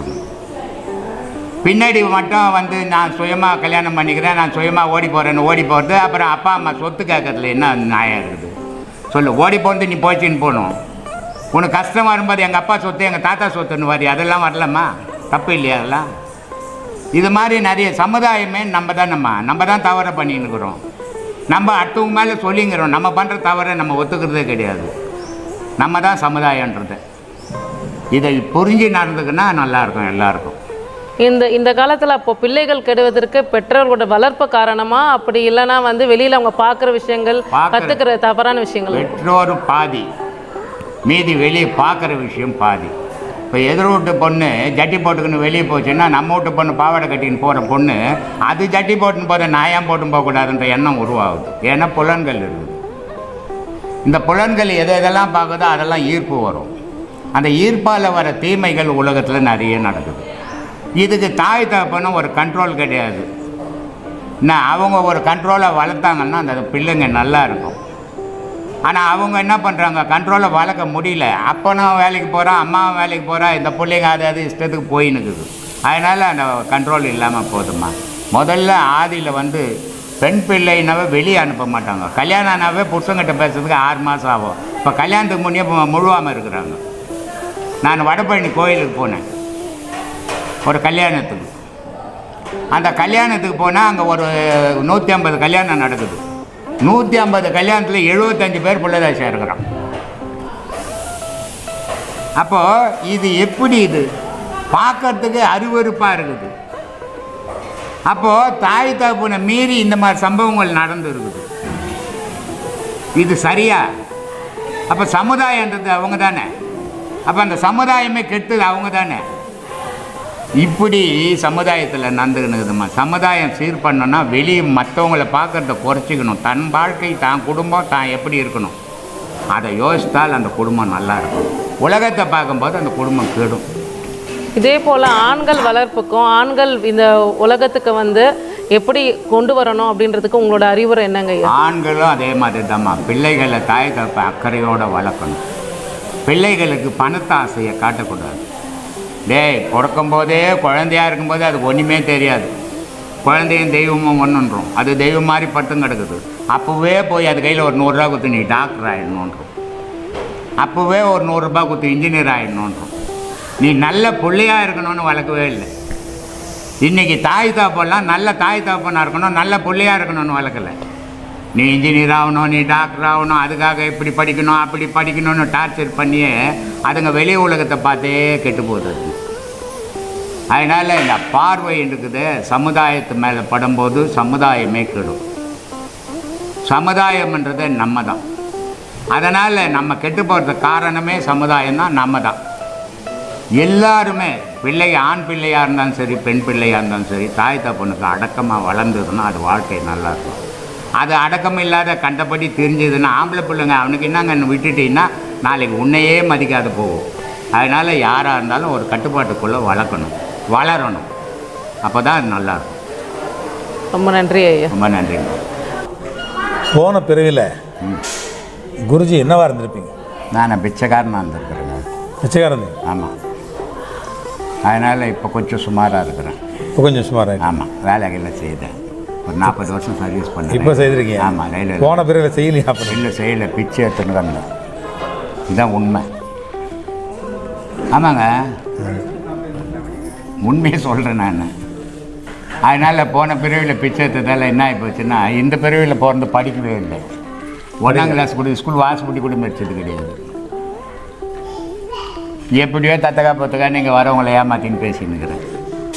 பின்னாடி மட்டும் வந்து நான் சுயமாக கல்யாணம் பண்ணிக்கிறேன் நான் சுயமாக ஓடி போகிறேன்னு ஓடி போகிறது அப்புறம் அப்பா அம்மா சொத்து கேட்கறதுல என்ன நியாயம் இருக்குது சொல்லு ஓடி போகிறது நீ போச்சுன்னு போகணும் உனக்கு கஷ்டம் வரும்போது எங்கள் அப்பா சொத்து எங்கள் தாத்தா சொத்துன்னு வரி அதெல்லாம் வரலம்மா தப்பு இல்லையா அதெல்லாம் இது மாதிரி நிறைய சமுதாயமே நம்ம தான் நம்ம நம்ம தான் தவறை பண்ணின்னு இருக்கிறோம் நம்ம அடுத்தவங்க மேலே சொல்லிங்கிறோம் நம்ம பண்ணுற தவறை நம்ம ஒத்துக்கிறதே கிடையாது நம்ம தான் சமுதாயன்றது இதை புரிஞ்சு நடந்துக்குன்னா நல்லாயிருக்கும் எல்லாருக்கும் இந்த இந்த காலத்தில் அப்போ பிள்ளைகள் கெடுவதற்கு பெற்றோர்களோட வளர்ப்பு காரணமா அப்படி இல்லைன்னா வந்து வெளியில் அவங்க பார்க்குற விஷயங்கள் பார்க்கற- கற்றுக்கிற தவறான விஷயங்கள் பெற்றோர் பாதி மீதி வெளியே பார்க்குற விஷயம் பாதி இப்போ எதிர் வீட்டு பொண்ணு ஜட்டி போட்டுக்கின்னு வெளியே போச்சுன்னா நம்ம வீட்டு பொண்ணு பாவாடை கட்டின்னு போகிற பொண்ணு அது ஜட்டி போட்டுன்னு போகிற நான் ஏன் போட்டுன்னு போகக்கூடாதுன்ற எண்ணம் உருவாகுது ஏன்னா புலன்கள் இருக்குது இந்த புலன்கள் எதை எதெல்லாம் பார்க்குதோ அதெல்லாம் ஈர்ப்பு வரும் அந்த ஈர்ப்பால் வர தீமைகள் உலகத்தில் நிறைய நடக்குது இதுக்கு தாய் தகப்பனும் ஒரு கண்ட்ரோல் கிடையாது நான் அவங்க ஒரு கண்ட்ரோலை வளர்த்தாங்கன்னா அந்த பிள்ளைங்க நல்லா இருக்கும் ஆனால் அவங்க என்ன பண்ணுறாங்க கண்ட்ரோலை வளர்க்க முடியல அப்பனும் வேலைக்கு போகிறான் அம்மாவும் வேலைக்கு போகிறா இந்த பிள்ளைங்க அது அது இஷ்டத்துக்கு போயின்னுக்குது அதனால் அந்த கண்ட்ரோல் இல்லாமல் போதுமா முதல்ல ஆதியில் வந்து பெண் பிள்ளைனாவே வெளியே அனுப்ப மாட்டாங்க கல்யாணம் ஆனாவே புருஷங்கிட்ட பேசுறதுக்கு ஆறு மாதம் ஆகும் இப்போ கல்யாணத்துக்கு முன்னே இப்போ முழுவாமல் இருக்கிறாங்க நான் வடபழனி கோயிலுக்கு போனேன் ஒரு கல்யாணத்துக்கு அந்த கல்யாணத்துக்கு போனால் அங்கே ஒரு நூற்றி ஐம்பது கல்யாணம் நடக்குது நூற்றி ஐம்பது கல்யாணத்தில் எழுபத்தஞ்சு பேர் பிள்ளைதாசியாக இருக்கிறான் அப்போது இது எப்படி இது பார்க்கறதுக்கு அருவருப்பாக இருக்குது அப்போது தாய் தகப்பனை மீறி இந்த மாதிரி சம்பவங்கள் நடந்து இருக்குது இது சரியா அப்போ சமுதாயன்றது அவங்க தானே அப்போ அந்த சமுதாயமே கெட்டது அவங்க தானே இப்படி சமுதாயத்தில் நடந்துக்கணுதும்மா சமுதாயம் சீர் பண்ணணும்னா வெளியே மற்றவங்கள பார்க்கறத குறைச்சிக்கணும் தன் வாழ்க்கை தான் குடும்பம் தான் எப்படி இருக்கணும் அதை யோசித்தால் அந்த குடும்பம் நல்லா இருக்கும் உலகத்தை பார்க்கும்போது அந்த குடும்பம் கெடும் இதே போல் ஆண்கள் வளர்ப்புக்கும் ஆண்கள் இந்த உலகத்துக்கு வந்து எப்படி கொண்டு வரணும் அப்படின்றதுக்கு உங்களோட அறிவுரை என்னங்க ஐயா ஆண்களும் அதே மாதிரி தான்மா பிள்ளைகளை தாய் தப்ப அக்கறையோடு வளர்க்கணும் பிள்ளைகளுக்கு பணத்தை ஆசையை காட்டக்கூடாது டேய் பிறக்கும்போதே குழந்தையா இருக்கும்போதே அது ஒன்றுமே தெரியாது குழந்தையும் தெய்வமும் ஒன்றுன்றோம் அது தெய்வம் மாதிரி பட்டும் கிடக்குது அப்போவே போய் அது கையில் ஒரு நூறுரூவா கொடுத்து நீ டாக்டர் ஆகிடணுன்றோம் அப்போவே ஒரு நூறுரூபா கொடுத்து இன்ஜினியர் ஆகிடணுன்றோம் நீ நல்ல பிள்ளையா இருக்கணும்னு வளர்க்கவே இல்லை இன்றைக்கி தாய் தாப்பெல்லாம் நல்ல தாய் தாப்பனாக இருக்கணும் நல்ல பிள்ளையா இருக்கணும்னு வளர்க்கலை நீ இன்ஜினியர் ஆகணும் நீ டாக்டர் ஆகணும் அதுக்காக இப்படி படிக்கணும் அப்படி படிக்கணும்னு டார்ச்சர் பண்ணியே அதுங்க வெளி உலகத்தை பார்த்தே கெட்டு போகுது அதனால் இந்த பார்வை இருக்குது சமுதாயத்து மேலே படும்போது சமுதாயமே கெடும் சமுதாயம்ன்றது நம்ம தான் அதனால் நம்ம கெட்டு போகிறதுக்கு காரணமே சமுதாயம் தான் நம்ம தான் எல்லாருமே பிள்ளை ஆண் பிள்ளையாக இருந்தாலும் சரி பெண் பிள்ளையாக இருந்தாலும் சரி தாய் தப்பனுக்கு அடக்கமாக வளர்ந்ததுன்னா அது வாழ்க்கை நல்லா இருக்கும் அது அடக்கம் இல்லாத கண்டபடி தெரிஞ்சதுன்னா ஆம்பளை பிள்ளைங்க அவனுக்கு என்னங்க விட்டுட்டீங்கன்னா நாளைக்கு உன்னையே மதிக்காது போகும் அதனால் யாராக இருந்தாலும் ஒரு கட்டுப்பாட்டுக்குள்ளே வளர்க்கணும் வளரணும் அப்போ தான் அது நல்லாயிருக்கும் ரொம்ப நன்றி ஐயா ரொம்ப நன்றிங்க போன பிறவியில் குருஜி என்னவா இருந்திருப்பீங்க நான் பிச்சைக்காரனாக இருந்திருக்கிறேங்க பிச்சைக்காரன் ஆமாம் அதனால் இப்போ கொஞ்சம் சுமாராக இருக்கிறேன் இப்போ கொஞ்சம் சுமாராக ஆமாம் வேலைகளில் செய்தேன் ஒரு நாற்பது வருஷம் சர்வீஸ் பண்ணேன் இப்போ செய்திருக்கீங்க ஆமாம் ரயில்வே போன பிறவியில் செய்யலையா அப்படி இல்லை செய்யலை பிச்சை எடுத்துன்னு வந்தேன் இதுதான் உண்மை ஆமாங்க உண்மையை சொல்கிறேன் நான் அதனால் போன பிரிவில் பிச்சை எடுத்ததால் என்ன ஆகி போச்சுன்னா இந்த பிரிவில் பிறந்து படிக்கவே இல்லை ஒன்றாம் கிளாஸ் கூட ஸ்கூல் வாசப்படி கூட படிச்சது கிடையாது எப்படியோ தத்தகா பத்தக்கா நீங்கள் வரவங்களை ஏமாத்தின்னு பேசின்னுக்கிறேன்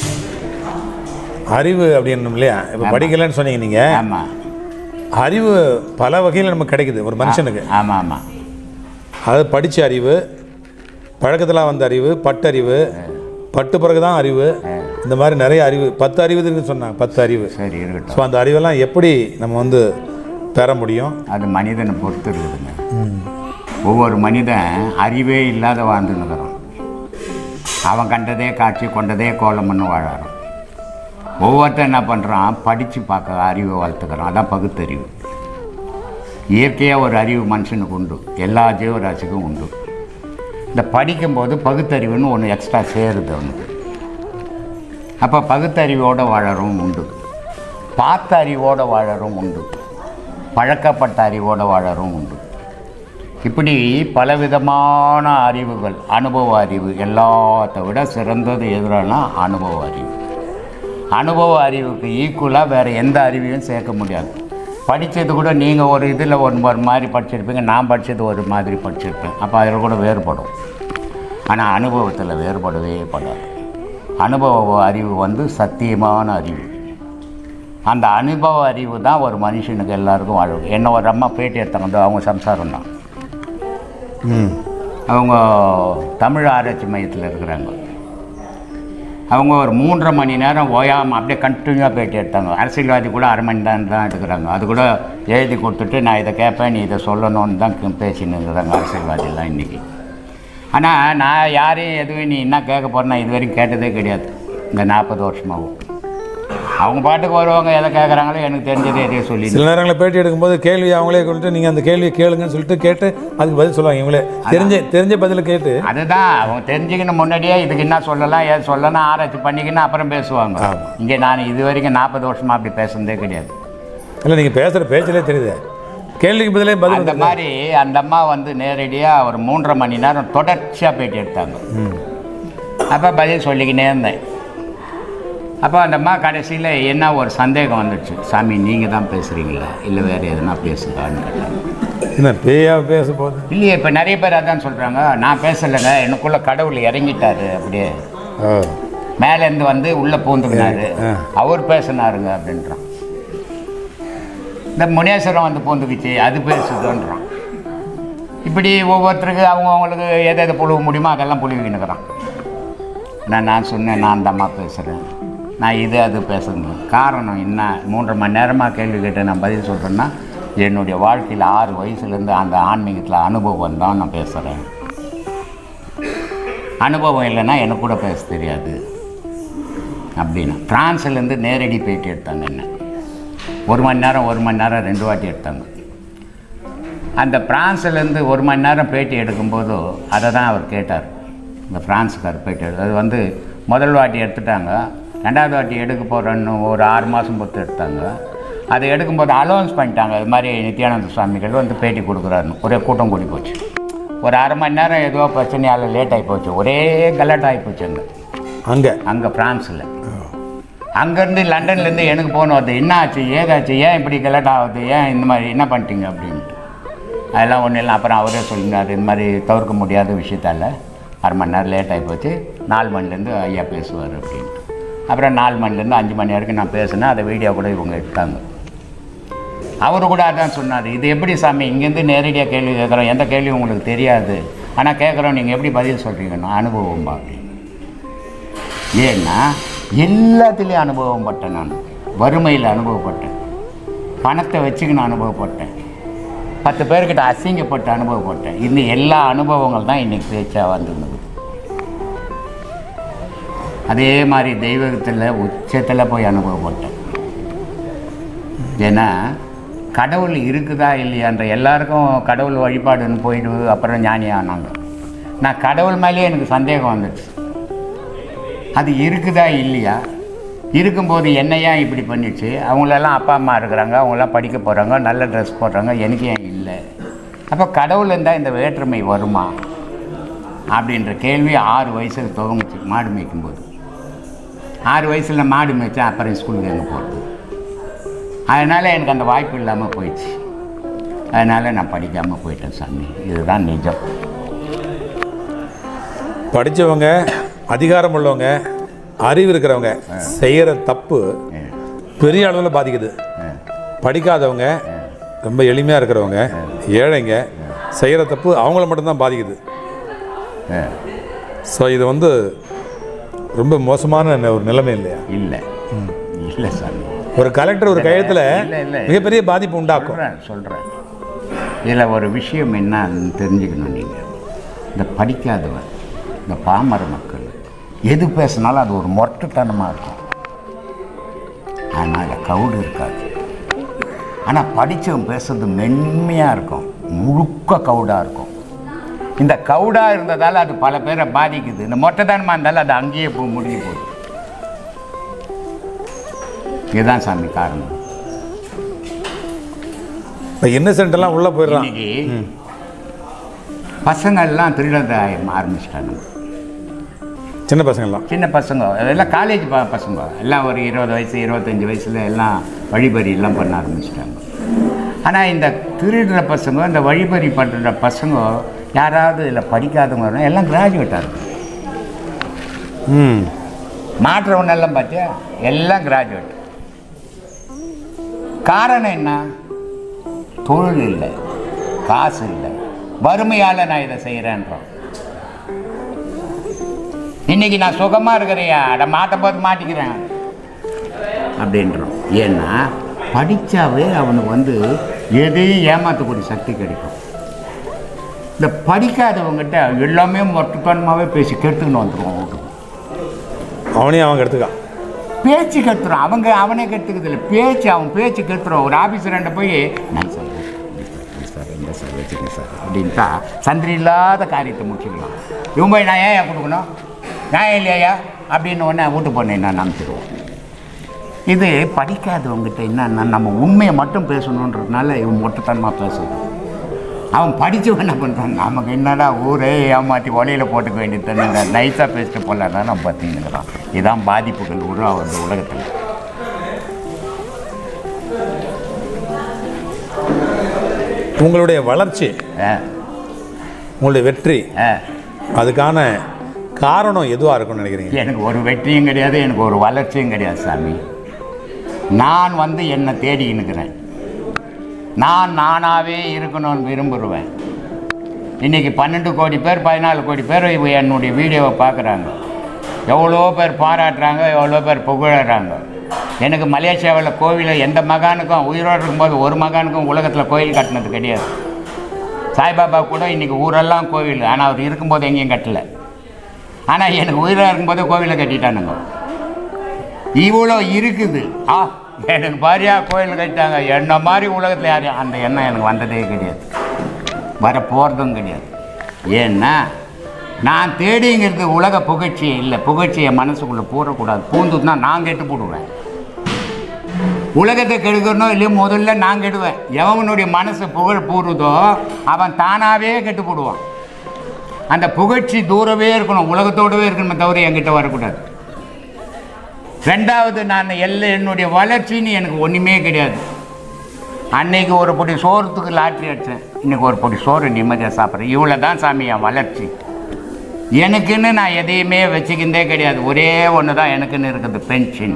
அறிவு அப்படின்னு இல்லையா இப்போ ஆமா. படிக்கலைன்னு சொன்னீங்க நீங்கள் ஆமாம் அறிவு பல வகையில் நமக்கு கிடைக்குது ஒரு மனுஷனுக்கு ஆமாம் ஆமாம் அது படித்த அறிவு பழக்கத்தில் வந்த அறிவு பட்டறிவு பட்டு பிறகு தான் அறிவு இந்த மாதிரி நிறைய அறிவு பத்து அறிவு இருக்குன்னு சொன்னாங்க பத்து அறிவு சரி இருக்கட்டும் ஸோ அந்த அறிவெல்லாம் எப்படி நம்ம வந்து பெற முடியும் அது மனிதனை பொறுத்து இருக்குதுங்க ஒவ்வொரு மனிதன் அறிவே இல்லாத வாழ்ந்துன்னுக்கிறான் அவன் கண்டதே காட்சி கொண்டதே கோலம்னு வாழறான் ஒவ்வொருத்தன் என்ன பண்ணுறான் படித்து பார்க்க அறிவை வளர்த்துக்கிறான் அதான் பகுத்தறிவு இயற்கையாக ஒரு அறிவு மனுஷனுக்கு உண்டு எல்லா ஜீவராசிக்கும் உண்டு இந்த படிக்கும்போது பகுத்தறிவுன்னு ஒன்று எக்ஸ்ட்ரா சேருது அவனுக்கு அப்போ பகுத்தறிவோடு வாழறவும் உண்டு பார்த்த அறிவோடு வாழறவும் உண்டு பழக்கப்பட்ட அறிவோடு வாழறவும் உண்டு இப்படி பலவிதமான அறிவுகள் அனுபவ அறிவு எல்லாத்த விட சிறந்தது எதுனா அனுபவ அறிவு அனுபவ அறிவுக்கு ஈக்குவலாக வேறு எந்த அறிவையும் சேர்க்க முடியாது படித்தது கூட நீங்கள் ஒரு இதில் ஒரு ஒரு மாதிரி படிச்சிருப்பீங்க நான் படித்தது ஒரு மாதிரி படிச்சிருப்பேன் அப்போ அதில் கூட வேறுபடும் ஆனால் அனுபவத்தில் வேறுபடவே படாது அனுபவ அறிவு வந்து சத்தியமான அறிவு அந்த அனுபவ அறிவு தான் ஒரு மனுஷனுக்கு எல்லாருக்கும் வாழ்வு என்ன ஒரு அம்மா பேட்டி எடுத்தாங்க இதோ அவங்க சம்சாரம் தான் ம் அவங்க தமிழ் ஆராய்ச்சி மையத்தில் இருக்கிறாங்க அவங்க ஒரு மூன்றரை மணி நேரம் ஓயாமல் அப்படியே கண்டினியூவாக பேட்டி எடுத்தாங்க அரசியல்வாதி கூட அரை மணி நேரம் தான் எடுக்கிறாங்க அது கூட எழுதி கொடுத்துட்டு நான் இதை கேட்பேன் நீ இதை சொல்லணும்னு தான் பேசின்னு இருக்கிறாங்க அரசியல்வாதிலாம் இன்றைக்கி ஆனால் நான் யாரையும் எதுவும் நீ என்ன கேட்க போகிறேன்னா இது வரைக்கும் கேட்டதே கிடையாது இந்த நாற்பது வருஷமாகவும் அவங்க பாட்டுக்கு வருவாங்க எதை கேட்குறாங்களோ எனக்கு தெரிஞ்சதை எதையும் சொல்லி சில நேரங்களில் பேட்டி எடுக்கும்போது கேள்வி அவங்களே கொண்டு நீங்கள் அந்த கேள்வியை கேளுங்கன்னு சொல்லிட்டு கேட்டு அதுக்கு பதில் சொல்லுவாங்க இவங்களே தெரிஞ்ச தெரிஞ்ச பதிலை கேட்டு அதுதான் அவங்க தெரிஞ்சுக்கணும் முன்னாடியே இதுக்கு என்ன சொல்லலாம் ஏது சொல்லலாம் ஆராய்ச்சி பண்ணிக்கணும் அப்புறம் பேசுவாங்க ஆமா. இங்கே நான் இது வரைக்கும் நாற்பது வருஷமா அப்படி பேசுனதே கிடையாது இல்லை நீங்கள் பேசுகிற பேச்சிலே தெரியுது கேள்விக்கு பதிலே பதில் அந்த வந்து- மாதிரி அந்த அம்மா வந்து நேரடியாக ஒரு மூன்றரை மணி நேரம் தொடர்ச்சியாக பேட்டி எடுத்தாங்க அப்போ பதில் சொல்லிக்கினே இருந்தேன் அப்போ அந்த அம்மா கடைசியில் என்ன ஒரு சந்தேகம் வந்துடுச்சு சாமி நீங்கள் தான் பேசுகிறீங்களா இல்லை வேறு எதுனா பேசுங்கன்னு கேட்டாங்க என்ன பேயா பேச போகுது இல்லையே இப்போ நிறைய பேர் அதான் சொல்கிறாங்க நான் பேசலைங்க எனக்குள்ளே கடவுள் இறங்கிட்டாரு அப்படியே ஓ மேலேருந்து வந்து உள்ளே பூந்துக்கினாரு ஆ. அவர் பேசினாருங்க அப்படின்றான் இந்த முனேஸ்வரம் வந்து பூந்துக்குச்சு அது பேசுதுன்றான் இப்படி ஒவ்வொருத்தருக்கு அவங்க அவங்களுக்கு எதை எதை புழுவ முடியுமோ அதெல்லாம் புழுவினுக்கிறான் நான் நான் சொன்னேன் நான் அந்த அம்மா பேசுகிறேன் நான் இது அது பேசுகிறேன் காரணம் என்ன மூன்றரை மணி நேரமாக கேள்வி கேட்டு நான் பதில் சொல்கிறேன்னா என்னுடைய வாழ்க்கையில் ஆறு வயசுலேருந்து அந்த ஆன்மீகத்தில் அனுபவம் தான் நான் பேசுகிறேன் அனுபவம் இல்லைன்னா எனக்கு கூட பேச தெரியாது அப்படின்னு ஃப்ரான்ஸ்லேருந்து நேரடி பேட்டி எடுத்தாங்க என்ன ஒரு மணி நேரம் ஒரு மணி நேரம் ரெண்டு வாட்டி எடுத்தாங்க அந்த பிரான்ஸ்லேருந்து ஒரு மணி நேரம் பேட்டி எடுக்கும்போது அதை தான் அவர் கேட்டார் இந்த பிரான்ஸுக்கார் பேட்டி எடு அது வந்து முதல் வாட்டி எடுத்துட்டாங்க ரெண்டாவது வாட்டி எடுக்க போகிறன்னு ஒரு ஆறு மாதம் பொறுத்து எடுத்தாங்க அதை எடுக்கும்போது அலோன்ஸ் பண்ணிட்டாங்க இது மாதிரி நித்யானந்த சுவாமிகள் வந்து பேட்டி கொடுக்குறாருன்னு ஒரே கூட்டம் கூடி போச்சு ஒரு அரை மணி நேரம் ஏதோ பிரச்சனையால் லேட் ஆகி போச்சு ஒரே கலாட் ஆகி போச்சு அங்கே அங்கே அங்கே ஃப்ரான்ஸில் அங்கேருந்து லண்டன்லேருந்து எனக்கு ஃபோன் வருது என்ன ஆச்சு ஏதாச்சு ஏன் இப்படி கலெக்ட் ஆகுது ஏன் இந்த மாதிரி என்ன பண்ணிட்டீங்க அப்படின்ட்டு அதெல்லாம் ஒன்றும் இல்லை அப்புறம் அவரே சொல்லினார் இந்த மாதிரி தவிர்க்க முடியாத விஷயத்தால் அரை மணி நேரம் லேட் ஆகி போச்சு நாலு மணிலேருந்து ஐயா பேசுவார் அப்படின்ட்டு அப்புறம் நாலு மணிலேருந்து அஞ்சு மணி வரைக்கும் நான் பேசினேன் அதை வீடியோ கூட இவங்க எடுத்தாங்க அவர் கூட அதான் சொன்னார் இது எப்படி சாமி இங்கேருந்து நேரடியாக கேள்வி கேட்குறோம் எந்த கேள்வியும் உங்களுக்கு தெரியாது ஆனால் கேட்குறோம் நீங்கள் எப்படி பதில் சொல்கிறீங்கன்னா அனுபவம்பா அப்படின்னு ஏன்னா எல்லாத்துலேயும் அனுபவம் பட்டேன் நான் வறுமையில் அனுபவப்பட்டேன் பணத்தை வச்சுக்கின்னு அனுபவப்பட்டேன் பத்து பேர்கிட்ட அசிங்கப்பட்டு அனுபவப்பட்டேன் இந்த எல்லா அனுபவங்கள் தான் இன்றைக்கி பேச்சாக வந்துருந்தது அதே மாதிரி தெய்வத்தில் உச்சத்தில் போய் அனுபவப்பட்டேன் ஏன்னா கடவுள் இருக்குதா இல்லையான்ற எல்லாருக்கும் கடவுள் வழிபாடுன்னு போயிடு அப்புறம் ஞானி ஆனாங்க நான் கடவுள் மேலேயே எனக்கு சந்தேகம் வந்துடுச்சு அது இருக்குதா இல்லையா இருக்கும்போது என்ன ஏன் இப்படி பண்ணிடுச்சு அவங்களெல்லாம் அப்பா அம்மா இருக்கிறாங்க அவங்களாம் படிக்க போகிறாங்க நல்ல ட்ரெஸ் போடுறாங்க எனக்கு ஏன் இல்லை அப்போ கடவுள் இருந்தால் இந்த வேற்றுமை வருமா அப்படின்ற கேள்வி ஆறு வயசில் துவங்குச்சு மாடு மேய்க்கும்போது ஆறு வயசில் மாடு மேய்ச்சா அப்புறம் ஸ்கூலுக்கு எங்கே போகிறது அதனால் எனக்கு அந்த வாய்ப்பு இல்லாமல் போயிடுச்சு அதனால் நான் படிக்காமல் போயிட்டேன் சாமி இதுதான் நிஜம் படித்தவங்க அதிகாரம் உள்ளவங்க அறிவு இருக்கிறவங்க செய்கிற தப்பு பெரிய அளவில் பாதிக்குது படிக்காதவங்க ரொம்ப எளிமையாக இருக்கிறவங்க ஏழைங்க செய்கிற தப்பு அவங்கள மட்டும்தான் பாதிக்குது ஆ, ஸோ இது வந்து ரொம்ப மோசமான ந- ஒரு நிலைமை இல்லையா இல்லை இல்லை சாமி ஒரு கலெக்டர் ஒரு கையெழுத்தில் இல்லை, இல்லை. மிகப்பெரிய பாதிப்பு உண்டாக்கும் சொல்கிறேன் சொல்கிறேன் இதில் ஒரு விஷயம் என்னன்னு தெரிஞ்சுக்கணும் நீங்கள் இந்த படிக்காதவர் இந்த பாமர மக்கள் எது பேசினாலும் அது ஒரு மொரட்டுத்தனமாக இருக்கும் ஆனால் அதில் கவுடு இருக்காது ஆனால் படித்தவன் பேசுறது மென்மையாக இருக்கும் முழுக்க கவுடாக இருக்கும் இந்த கவுடாக இருந்ததால் அது பல பேரை பாதிக்குது இந்த மொட்டைத்தனமாக இருந்தாலும் அது அங்கேயே போய் முடிஞ்சு போகுது இதுதான் சாமி காரணம் இப்போ இன்னசென்ட் உள்ளே போயிடுறான் இன்னைக்கு பசங்கள்லாம் திருடத ஆரம்பிச்சிட்டாங்க சின்ன பசங்கள்லாம் சின்ன பசங்க எல்லாம் காலேஜ் ப பசங்க எல்லாம் ஒரு இருபது வயசு இருபத்தஞ்சி வயசில் எல்லாம் வழிபறி எல்லாம் பண்ண ஆரம்பிச்சிட்டாங்க ஆனால் இந்த திருடுற பசங்க இந்த வழிபறி பண்ணுற பசங்க யாராவது இதில் படிக்காதவங்க இருந்தா எல்லாம் கிராஜுவேட்டாக இருக்கும் ம் மாற்றவன் எல்லாம் பார்த்தியா எல்லாம் கிராஜுவேட் காரணம் என்ன தொழில் இல்லை காசு இல்லை வறுமையால் நான் இதை செய்கிறேன்றோம் இன்னைக்கு நான் சுகமாக இருக்கிறையா அட மாட்டும் போது மாட்டிக்கிறேன் அப்படின்றோம் ஏன்னா படித்தாவே அவனுக்கு வந்து எதையும் ஏமாற்றக்கூடிய சக்தி கிடைக்கும் இந்த படிக்காதவங்ககிட்ட எல்லாமே மொட்டத்தனமாகவே பேசி கெட்டுன்னு வந்துடுவோம் வீட்டுக்கு அவனையும் அவன் எடுத்துக்கான் பேச்சு கத்துறான் அவங்க அவனே கற்றுக்கிறது இல்லை பேச்சு அவன் பேச்சு கத்துறான் ஒரு ஆஃபீஸர்கிட்ட போய் நான் சார் இந்த சார் இந்த சார் வச்சுருங்க சார் அப்படின்ட்டா சந்திரி இல்லாத காரியத்தை முடிச்சுக்கலாம் இவன் போய் நான் ஏன் கொடுக்கணும் நியாயம் இல்லையா அப்படின்னு உடனே வீட்டு பொண்ணை நான் நம்பிச்சிடுவோம் இது படிக்காதவங்ககிட்ட என்னன்னா நம்ம உண்மையை மட்டும் பேசணுன்றதுனால இவன் மொட்டத்தனமாக பேசுவான் அவன் படித்தவன் என்ன பண்ணுறான் நமக்கு என்னடா ஊரே ஏமாற்றி ஒலையில் போட்டுக்க வேண்டியது நைஸாக பேசிட்டு போடலான்னா நம்ம பார்த்தீங்கன்னா இதான் பாதிப்புகள் உருவாகுது உலகத்தில் உங்களுடைய வளர்ச்சி ஆ, உங்களுடைய வெற்றி ஆ. அதுக்கான காரணம் எதுவாக இருக்கும்னு நினைக்கிறீங்க எனக்கு ஒரு வெற்றியும் கிடையாது எனக்கு ஒரு வளர்ச்சியும் கிடையாது சாமி நான் வந்து என்னை தேடிக்கின்னு இருக்கிறேன் நான் நானாகவே இருக்கணும்னு விரும்புகிறேன் இன்றைக்கி பன்னெண்டு கோடி பேர் பதினாலு கோடி பேர் இவ என்னுடைய வீடியோவை பார்க்குறாங்க எவ்வளோ பேர் பாராட்டுறாங்க எவ்வளோ பேர் புகழறாங்க எனக்கு மலேசியாவில் கோவிலில் எந்த மகானுக்கும் உயிரோடு இருக்கும்போது ஒரு மகானுக்கும் உலகத்தில் கோயில் கட்டினது கிடையாது சாய்பாபா கூட இன்றைக்கி ஊரெல்லாம் கோவில் ஆனால் அவர் இருக்கும்போது எங்கேயும் கட்டலை ஆனால் எனக்கு உயிராக இருக்கும்போது கோவிலை கட்டிட்டானுங்க இவ்வளோ இருக்குது ஆ எனக்கு பாரியா கோயில் கட்டிட்டாங்க என்ன மாதிரி உலகத்தில் யாரையும் அந்த எண்ணம் எனக்கு வந்ததே கிடையாது வர போகிறதும் கிடையாது ஏன்னா நான் தேடிங்கிறது உலக புகழ்ச்சி இல்லை புகழ்ச்சியை மனசுக்குள்ளே பூரக்கூடாது பூந்துன்னா நான் கெட்டு போடுவேன் உலகத்தை கெடுக்கணும் இல்லையோ முதல்ல நான் கெடுவேன் எவனுடைய மனசு புகழ் பூருதோ அவன் தானாகவே கெட்டு போடுவான் அந்த புகழ்ச்சி தூரவே இருக்கணும் உலகத்தோடவே இருக்கணுமே தவிர என்கிட்ட வரக்கூடாது ரெண்டாவது நான் எல்லாம் என்னுடைய வளர்ச்சின்னு எனக்கு ஒன்றுமே கிடையாது அன்னைக்கு ஒரு பொடி சோறத்துக்கு லாட்ரி அடித்தேன் இன்னைக்கு ஒரு பொடி சோறு நிம்மதியாக சாப்பிட்றேன் இவ்வளோ தான் சாமி என் வளர்ச்சி எனக்குன்னு நான் எதையுமே வச்சுக்கிந்தே கிடையாது ஒரே ஒன்று தான் எனக்குன்னு இருக்குது பென்ஷன்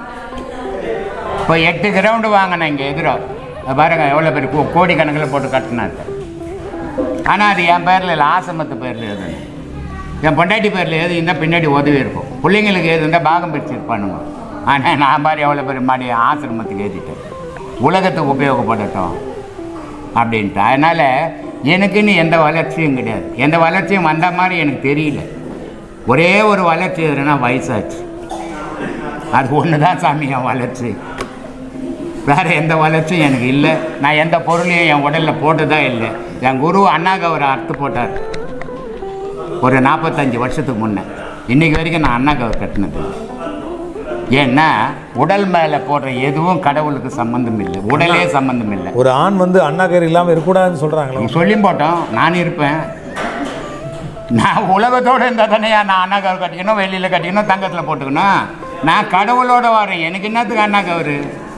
இப்போ எட்டு கிரவுண்டு வாங்கினேன் இங்கே எதிரோ அது பாருங்க எவ்வளோ பேர் கோ- கோடிக்கணக்கில் போட்டு கட்டினாங்க ஆனால் அது என் பேரில் இல்லை ஆசிரமத்து பேரில் எழுதுனேன் என் பொண்டாட்டி பேரில் எது இருந்தால் பின்னாடி உதவி இருக்கும் பிள்ளைங்களுக்கு எது இருந்தால் பாகம் பிரிச்சிருப்பானுங்க ஆனால் நான் மாதிரி எவ்வளோ பேர் மாடி ஆசிரமத்துக்கு எழுதிட்டேன் உலகத்துக்கு உபயோகப்படட்டும் அப்படின்ட்டு அதனால் எனக்குன்னு எந்த வளர்ச்சியும் கிடையாது எந்த வளர்ச்சியும் வந்த மாதிரி எனக்கு தெரியல ஒரே ஒரு வளர்ச்சி எதுனா வயசாச்சு அது ஒன்று தான் சாமி என் வளர்ச்சி வேறு எந்த வளர்ச்சியும் எனக்கு இல்லை நான் எந்த பொருளையும் என் உடலில் போட்டதா இல்லை என் குரு அண்ணாக்கு அவர் அறுத்து போட்டார் ஒரு நாற்பத்தஞ்சு வருஷத்துக்கு முன்னே இன்னைக்கு வரைக்கும் நான் அண்ணாக்கு அவர் கட்டினது இல்லை. ஏன்னா உடல் மேலே போடுற எதுவும் கடவுளுக்கு சம்பந்தம் இல்லை உடலே சம்பந்தம் இல்லை ஒரு ஆண் வந்து அண்ணா கயிறு இல்லாமல் இருக்கக்கூடாதுன்னு சொல்கிறாங்களோ நீ சொல்லி போட்டோம் நான் இருப்பேன் நான் உலகத்தோடு இருந்தால் தானே நான் அண்ணா கவர் கட்டிக்கணும் வெளியில் கட்டிக்கணும் தங்கத்தில் போட்டுக்கணும் நான் கடவுளோட வரேன் எனக்கு என்னத்துக்கு அண்ணா கவர்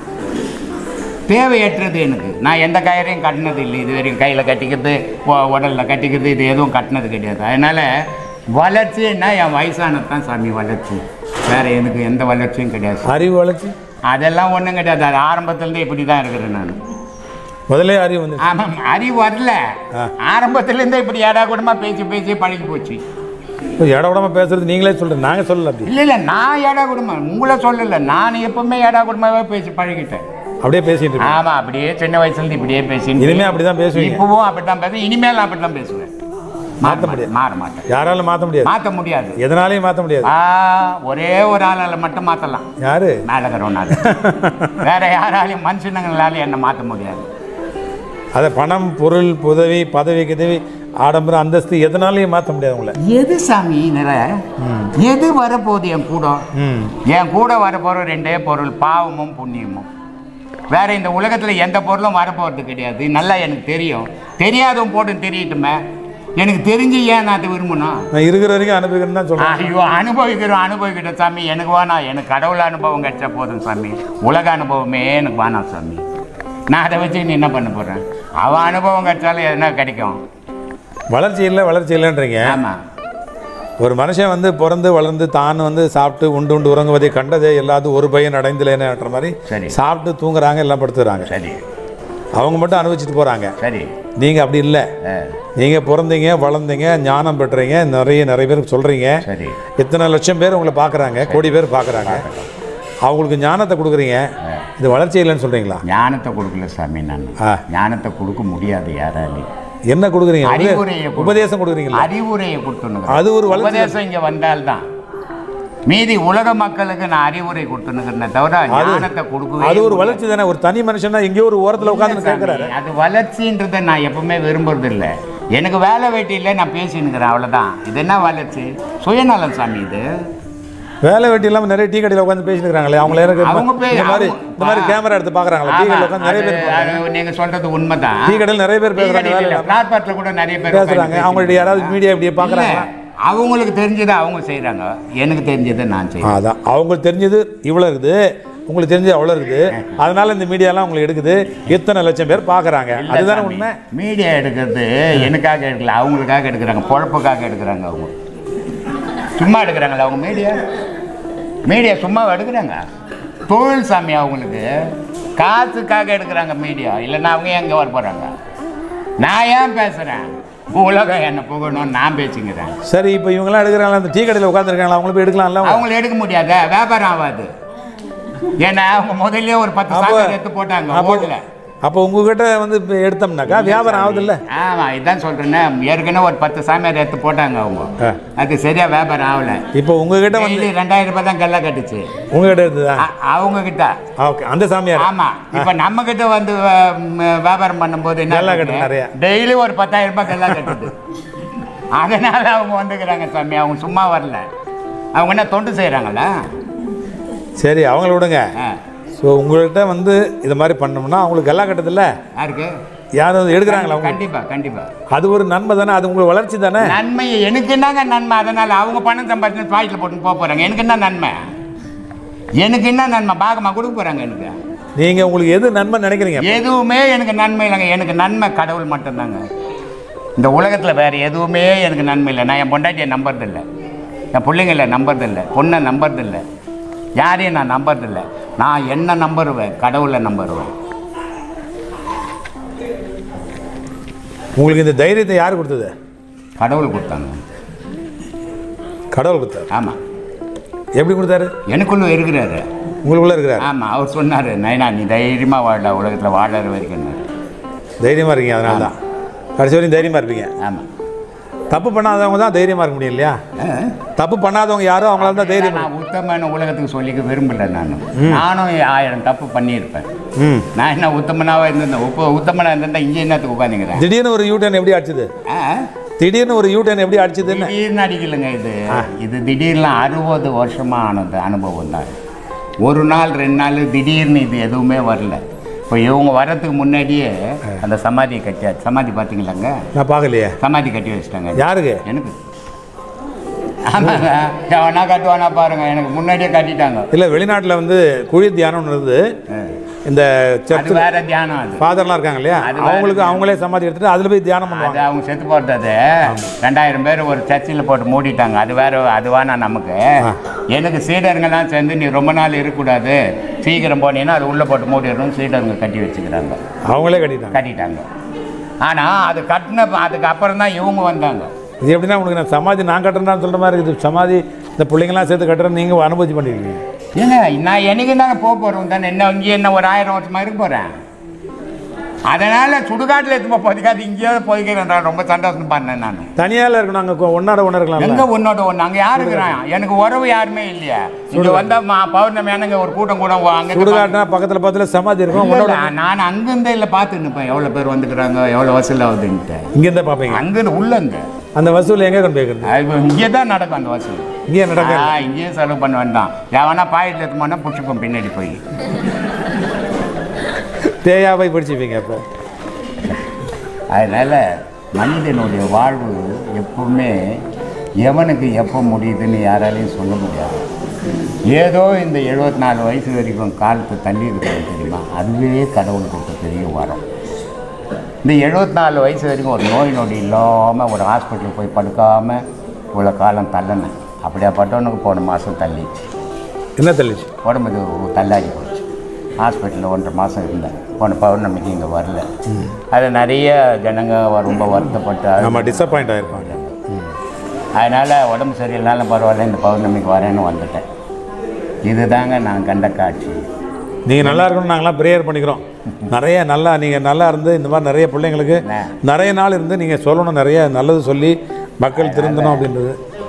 தேவையற்றது எனக்கு நான் எந்த கயிறையும் கட்டினது இல்லை இது வரைக்கும் கையில் கட்டிக்கிறது உ- உடல்ல கட்டிக்கிறது இது எதுவும் கட்டினது கிடையாது அதனால் வளர்ச்சின்னா என் வயசானது தான் சாமி வளர்ச்சி வேறு எனக்கு எந்த வளர்ச்சியும் கிடையாது அறிவு வளர்ச்சி அதெல்லாம் ஒன்றும் கிடையாது அது ஆரம்பத்துலேருந்தே இப்படி தான் இருக்கிறேன் நான் முதல்ல அறிவு வந்து ஆமாம் அறிவு வரல ஆ. ஆரம்பத்துலேருந்தே இப்படி ஏடா கூடமா பேசி பேசி பழகி போச்சு இப்போ இட விடாம பேசுறது நீங்களே சொல்கிறேன் நாங்கள் சொல்லல அப்படி இல்லை இல்லை நான் ஏடா குடும்பம் உங்களை சொல்லலை நான் எப்பவுமே ஏடா குடும்பமாகவே பேசி பழகிட்டேன் அப்படியே பேசிட்டு இருக்கேன் ஆமாம் அப்படியே சின்ன வயசுலேருந்து இப்படியே பேசி இனிமே அப்படிதான் பேசுவீங்க. இப்பவும் அப்படி தான் பேசுவேன் இனிமேல் நான் அப்படி தான் பேசுவேன் மாத்த மாற்ற முடியாது. முடியாது மாற மாட்டேன் யாராலும் மாற்ற முடியாது மாற்ற முடியாது எதனாலையும் மாற்ற முடியாது ஆ ஒரே ஒரு ஆளால் மட்டும் மாற்றலாம் யாரு மேலகரவனால வேற யாராலையும் மனுஷனுங்களால என்னை மாற்ற முடியாது அதை பணம் பொருள் உதவி பதவி கிதவி ஆடம்பரம் அந்தஸ்து எதனாலையும் மாற்ற முடியாது உங்களை எது சாமி நிற எது வரப்போகுது என் கூட ம் என் கூட வரப்போகிற ரெண்டே பொருள் பாவமும் புண்ணியமும் வேற இந்த உலகத்தில் எந்த பொருளும் வரப்போகிறது கிடையாது நல்லா எனக்கு தெரியும் தெரியாதவன் போட்டு தெரியட்டுமே எனக்கு தெரிஞ்சு ஏன் நான் அதை விரும்பணும் நான் இருக்கிற வரைக்கும் அனுபவிக்கிறேன்னு தான் சொல்கிறேன் ஐயோ அனுபவிக்கிறோம் அனுபவிக்கிட்டோம் சாமி எனக்கு வேணாம் எனக்கு கடவுள் அனுபவம் கிடைச்சா போதும் சாமி உலக அனுபவமே எனக்கு வேணாம் சாமி நான் அதை வச்சு நீ என்ன பண்ண போகிறேன் அவன் அனுபவம் கிடைச்சாலும் என்ன கிடைக்கும் வளர்ச்சி இல்லை வளர்ச்சி இல்லைன்றீங்க ஆமாம் ஒரு மனுஷன் வந்து பிறந்து வளர்ந்து தான் வந்து சாப்பிட்டு உண்டு உண்டு உறங்குவதை கண்டதே எல்லாத்தும் ஒரு பையன் அடைந்தலேன்ற மாதிரி சரி. சாப்பிட்டு தூங்குறாங்க எல்லாம் படுத்துறாங்க சரி அவங்க மட்டும் அனுபவிச்சுட்டு போகிறாங்க சரி நீங்கள் அப்படி இல்லை ஆ, நீங்கள் பிறந்தீங்க வளர்ந்தீங்க ஞானம் பெற்றீங்க நிறைய நிறைய பேருக்கு சொல்கிறீங்க சரி இத்தனை லட்சம் பேர் உங்களை பார்க்குறாங்க கோடி பேர் பார்க்குறாங்க அவங்களுக்கு ஞானத்தை கொடுக்குறீங்க இது வளர்ச்சி இல்லைன்னு சொல்கிறீங்களா ஞானத்தை கொடுக்கல சாமி நான் ஆ. ஞானத்தை கொடுக்க முடியாது யாராலையும் என்ன கொடுக்குறீங்க அறிவுரையை கொடு. உபதேசம் கொடுக்குறீங்களா அறிவுரையை கொடுத்துனுங்க அது ஒரு வளர்ச்சி உபதேசம் இங்க வந்தால்தான் மீதி உலக மக்களுக்கு நான் அறிவுரை கொடுத்துனுக்கிறேன் தவிர ஞானத்தை கொடுக்கவே அது ஒரு முடியாது. வளர்ச்சி தானே ஒரு தனி மனுஷனா எங்கேயோ ஒரு ஓரத்தில் உட்காந்து கேட்குறாரு அது வளர்ச்சின்றதை நான் எப்பவுமே விரும்புறது இல்லை எனக்கு வேலை வெட்டி இல்லை நான் பேசினுக்கிறேன் அவ்வளவுதான் இது என்ன வளர்ச்சி சுயநலம் சாமி இது வேலை வெட்டி இல்லாமல் நிறைய டீ கடையில் உட்காந்து பேசினுக்கிறாங்களே அவங்கள எனக்கு அவங்க பே- இந்த மாதிரி அவங்க- இந்த மாதிரி கேமரா எடுத்து பார்க்குறாங்களா டீ கடையில் உட்காந்து நிறைய பேர் அது- அது நீங்க சொல்றது உண்மைதான் டீ கடையில் நிறைய பேர் பேசுகிறாங்க வேலை இல்லாம பிளாட்பார்ட்ல கூட நிறைய பேர் பேசுகிறாங்க உட்கார்ந்து அவங்கள்ட்ட யாராவது மீடியா இப்படி பார்க்குறாங்களா இல்ல, அவங்களுக்கு தெரிஞ்சதை அவங்க செய்றாங்க எனக்கு தெரிஞ்சதை நான் செய்றேன் அதான் அவங்களுக்கு தெரிஞ்சது இவ்வளோ இருக்குது உங்களுக்கு தெரிஞ்சது அவ்வளோ இருக்குது அதனால இந்த மீடியாலாம் உங்களுக்கு எடுக்குது இத்தனை லட்சம் பேர் பார்க்குறாங்க இல்ல அதுதானே சாமி, உண்மை மீடியா எடுக்கிறது எனக்காக எடுக்கல அவங்களுக்காக எடுக்கிறாங்க பொழப்புக்காக எடுக்கிறாங்க அவங்க சும்மா எடுக்கிறாங்களா அவங்க மீடியா மீடியா சும்மாவா எடுக்கிறாங்க தொழில் சாமி அவங்களுக்கு காசுக்காக எடுக்கிறாங்க மீடியா இல்லைன்னா அவங்க எங்கே வர போகிறாங்க நான் ஏன் பேசுகிறேன் உலகம் என்ன புகழணும் நான் பேசிக்கிறேன் சரி இப்போ இவங்கெல்லாம் எடுக்கிறாங்களா அந்த டீ கடையில் உட்காந்துருக்காங்களா அவங்கள போய் எடுக்கலாம்ல அவங்க? அவங்கள எடுக்க முடியாத வியாபாரம் ஆகாது ஏன்னா அவங்க முதல்லயே ஒரு பத்து அப்போ சாக்கடை எடுத்து போட்டாங்க அப்போ ஓடல அப்போ உங்ககிட்ட வந்து இப்போ எடுத்தோம்னாக்கா வியாபாரம் ஆகுதுல்ல ஆமா இதான் சொல்றேனே ஏற்கனவே ஒரு பத்து சாமியார் எடுத்து போட்டாங்க அவங்க ஆ. அது சரியா வியாபாரம் ஆகல இப்போ உங்ககிட்ட வந்து டெய்லி ரெண்டாயிரம் ரூபாய் தான் கல்லா கட்டுச்சு உங்ககிட்ட எடுத்ததா அ- அவங்க கிட்ட ஓகே அந்த சாமியார் ஆமா இப்ப நம்ம கிட்ட வந்து அஹ், ம், வியாபாரம் பண்ணும்போது என்ன கல்லா ஆகுது? கட்டு நிறைய. டெய்லி ஒரு பத்தாயிரம் ரூபாய் கல்லா கட்டுது அதனால அவங்க வந்துக்கிறாங்க சாமி அவங்க சும்மா வரல அவங்க என்ன தொண்டு செய்றாங்களா சரி அவங்கள விடுங்க ஆ. ஸோ உங்கள்கிட்ட வந்து இது மாதிரி பண்ணோம்னா அவங்களுக்கு எல்லாம் கட்டதில்ல யாருக்கு யாரும் வந்து எடுக்கிறாங்களா அவங்க கண்டிப்பா கண்டிப்பா அது ஒரு நன்மை தானே அது உங்களுக்கு வளர்ச்சி தானே நன்மை எனக்கு என்னங்க நன்மை அதனால அவங்க பணம் சம்பாதிச்சு பாக்கெட்டில் போட்டு போக போறாங்க எனக்கு என்ன நன்மை எனக்கு என்ன நன்மை பாகமா கொடுக்க போறாங்க எனக்கு நீங்கள் உங்களுக்கு எது நன்மை நினைக்கிறீங்க எதுவுமே எனக்கு நன்மை இல்லைங்க எனக்கு நன்மை கடவுள் மட்டும்தாங்க இந்த உலகத்தில் வேற எதுவுமே எனக்கு நன்மை இல்லை நான் என் பொண்டாட்டியை நம்புறதில்லை என் பிள்ளைங்கள நம்புறதில்லை பொண்ணை நம்புறதில்லை யாரையும் நான் நம்புறதில்லை நான் என்ன நம்புருவேன் கடவுளை நம்புருவேன் உங்களுக்கு இந்த தைரியத்தை யார் கொடுத்தது கடவுள் கொடுத்தாங்க கடவுள் கொடுத்தாரு ஆமாம் எப்படி கொடுத்தாரு எனக்குள்ள இருக்கிறாரு உங்களுக்குள்ள இருக்கிறார் ஆமாம் அவர் சொன்னார் நைனா நீ தைரியமாக வாழ உலகத்தில் வாழற வரைக்கும் தைரியமாக இருக்கீங்க அதனால தான் கடைசி வரையும் தைரியமாக இருப்பீங்க ஆமாம் தப்பு பண்ணாதவங்க தான் தைரியமாக இருக்க முடியும் இல்லையா தப்பு பண்ணாதவங்க யாரோ அவங்களால தான் தைரியம் நான் உத்தமன உலகத்துக்கு சொல்லிக்க விரும்பல நான் நானும் ஆயிரம் தப்பு பண்ணியிருப்பேன் ம் நான் என்ன உத்தமனாவா இருந்திருந்தேன் உப்ப உத்தமனா இருந்திருந்தா இங்கே என்னத்துக்கு உட்காந்துங்கிறேன் திடீர்னு ஒரு யூட்டன் எப்படி அடிச்சுது திடீர்னு ஒரு யூட்டன் எப்படி அடிச்சதுன்னு திடீர்னு அடிக்கலைங்க இது இது திடீர்னு அறுபது வருஷமா ஆனது அனுபவம் தான் ஒரு நாள் ரெண்டு நாள் திடீர்னு இது எதுவுமே வரல இப்போ இவங்க வர்றதுக்கு முன்னாடியே அந்த சமாதியை கட்டியாச்சு சமாதி பார்த்தீங்களாங்க நான் பார்க்கலையே சமாதி கட்டி வச்சிட்டாங்க யாருக்கு எனக்கு ஆமாங்க எவனா கட்டுவானா பாருங்க எனக்கு முன்னாடியே கட்டிட்டாங்க இல்லை வெளிநாட்டில் வந்து குழி தியானம்னு இருந்தது இந்த அது சர்ச்சில் வேற தியானம் அது ஃபாதர்லாம் இருக்காங்க இல்லையா அது வேற அவங்களுக்கு அவங்களே சமாதி எடுத்துட்டு அதில் போய் தியானம் அது பண்ணுவாங்க அவங்க செத்து போட்டது ரெண்டாயிரம் பேர் ஒரு சர்ச்சில் போட்டு மூடிட்டாங்க அது வேற அதுவானா நமக்கு எனக்கு சீடருங்கெல்லாம் சேர்ந்து நீ ரொம்ப நாள் இருக்கக்கூடாது சீக்கிரம் போனீங்கன்னா அது உள்ளே போட்டு மூடிடணும் சீடருங்க கட்டி வச்சுக்கிறாங்க அவங்களே கட்டிட்டாங்க கட்டிட்டாங்க ஆனால் அது கட்டின அதுக்கு அப்புறம் தான் இவங்க வந்தாங்க இது எப்படின்னா உங்களுக்கு நான் சமாதி நான் கட்டுறேன்னு சொல்கிற மாதிரி இருக்குது சமாதி இந்த பிள்ளைங்களாம் சேர்த்து கட்டுறேன்னு நீங்கள் அனுபவிச்சு பண்ணிருக்கீங்க ஏங்க நான் என்னைக்கு தானே போக போகிறோம் தானே என்ன இங்கே என்ன ஒரு ஆயிரம் வருஷமா இருக்க போகிறேன் அதனால் சுடுகாட்டில் எடுத்து போய் பொதிக்காது இங்கேயோ பொதிக்கிறேன் ரொம்ப சந்தோஷம் பண்ணேன் நான் தனியால இருக்கணும் அங்கே ஒன்னாட ஒன்றா இருக்கலாம்ல எங்க உன்னோட ஒண்ணு அங்க யாரு இருக்கிறான் எனக்கு உறவு யாருமே இல்லையா இங்க வந்தா மா- பௌர்ணமி அண்ணங்க ஒரு கூட்டம் கூட வா- அங்க இருந்து சுடுகாட்டுனா பக்கத்தில் பக்கத்தில் சமாதி இருக்கும் இல்ல, உன்னோட இல்ல, நான் அங்கிருந்தே இல்லை பார்த்துன்னு இருப்பேன் எவ்வளோ பேர் வந்துக்கிறாங்க எவ்வளோ வசூல் ஆகுதுன்ட்டு இங்கேருந்தே பார்ப்பீங்க அங்கிருந்து உள்ள இருந்து அந்த வசூல் எங்கே கொண்டு போய்க்கிறது இங்கே தான் நடக்கும் அந்த வசூல் இங்கே நடக்க ஆ, இங்கேயே செலவு பண்ண வேண்டாம் எவனா பாக்கெட்டில் எடுத்து போனால் பிடிச்சிப்போம் பின்னாடி போய் தேயா போய் படிச்சுப்பீங்க அப்போ அதனால் மனிதனுடைய வாழ்வு எப்பவுமே எவனுக்கு எப்போ முடியுதுன்னு யாராலையும் சொல்ல முடியாது ஏதோ இந்த எழுபத்தி நாலு வயசு வரைக்கும் காலத்தை தள்ளி இருக்கிறது தெரியுமா அதுவே கடவுள் கொடுத்த பெரிய வரம் இந்த எழுபத்தி நாலு வயசு வரைக்கும் ஒரு நோய் நொடி இல்லாமல் ஒரு ஹாஸ்பிட்டலுக்கு போய் படுக்காமல் இவ்வளோ காலம் தள்ளினேன் அப்படியாப்பட்டவனுக்கு போன மாதம் தள்ளிச்சு என்ன தள்ளிச்சு உடம்பு இது தள்ளாகி போச்சு ஹாஸ்பிட்டலில் ஒன்றரை மாதம் இருந்தேன் போன பௌர்ணமிக்கு இங்கே வரல அது நிறைய ஜனங்க ரொம்ப வருத்தப்பட்டு அழுது. நம்ம டிசப்பாயிண்ட் ஆயிருப்பாங்க அதனால் உடம்பு சரியில்லைனாலும் பரவாயில்ல இந்த பௌர்ணமிக்கு வரேன்னு வந்துட்டேன் இதுதாங்க நான் கண்ட காட்சி நீங்கள் நல்லா இருக்கணும் நாங்களாம் ப்ரேயர் பண்ணிக்கிறோம் நிறைய நல்லா நீங்கள் நல்லா இருந்து இந்த மாதிரி நிறைய பிள்ளைங்களுக்கு என்ன? நிறைய நாள் இருந்து நீங்கள் சொல்லணும் நிறைய நல்லது சொல்லி மக்கள் திருந்தணும் அப்படின்றது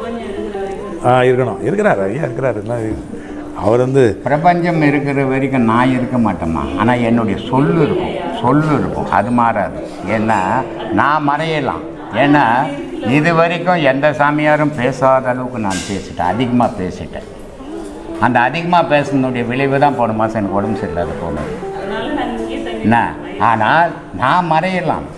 ஆ இருக்கணும் இருக்கிறார் ஐயா இருக்கிறார் என்ன இது? அவர் வந்து பிரபஞ்சம் இருக்கிற வரைக்கும் நான் இருக்க மாட்டேம்மா ஆனால் என்னுடைய சொல்லு இருக்கும் சொல்லு இருக்கும் அது மாறாது ஏன்னா நான் மறையலாம் ஏன்னா இது வரைக்கும் எந்த சாமியாரும் பேசாத அளவுக்கு நான் பேசிட்டேன் அதிகமாக பேசிட்டேன் அந்த அதிகமாக பேசுனதுடைய விளைவு தான் போன மாதம் எனக்கு உடம்பு சரியில்லாத போனது என்ன ஆனால் நான் மறையலாம்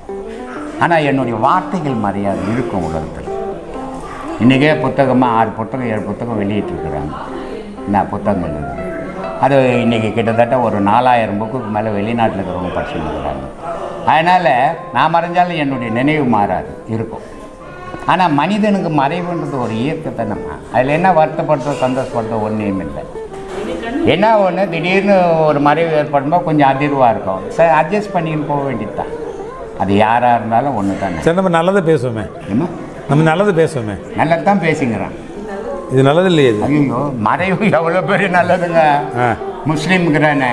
ஆனால் என்னுடைய வார்த்தைகள் மறையாது இருக்கும் உலகத்தில் இன்றைக்கே புத்தகமாக ஆறு புத்தகம் ஏழு புத்தகம் வெளியிட்டிருக்கிறாங்க என்ன புத்தகங்கள் இருக்கு. அது இன்றைக்கி கிட்டத்தட்ட ஒரு நாலாயிரம் புக்குக்கு மேலே வெளிநாட்டில் இருக்கிறவங்க படிச்சுட்டு இருக்கிறாங்க அதனால் நான் மறைஞ்சாலும் என்னுடைய நினைவு மாறாது இருக்கும் ஆனால் மனிதனுக்கு மறைவுன்றது ஒரு இயக்கத்தை நம்ம அதில் என்ன வருத்தப்படுத்த சந்தோஷப்படுத்த ஒன்றும் இல்லை என்ன ஒன்று திடீர்னு ஒரு மறைவு ஏற்படும்போது கொஞ்சம் அதிர்வாக இருக்கும் சரி அட்ஜஸ்ட் பண்ணின்னு போக வேண்டியது தான் அது யாராக இருந்தாலும் ஒன்று தானே சரி நம்ம நல்லதை பேசுவோமே என்ன நம்ம நல்லது பேசுவோமே நல்லது தான் பேசிங்கிறான் இது நல்லது இல்லையே இது ஐயோ மறைவு எவ்வளோ பெரிய நல்லதுங்க ஆ முஸ்லீமுக்குறானே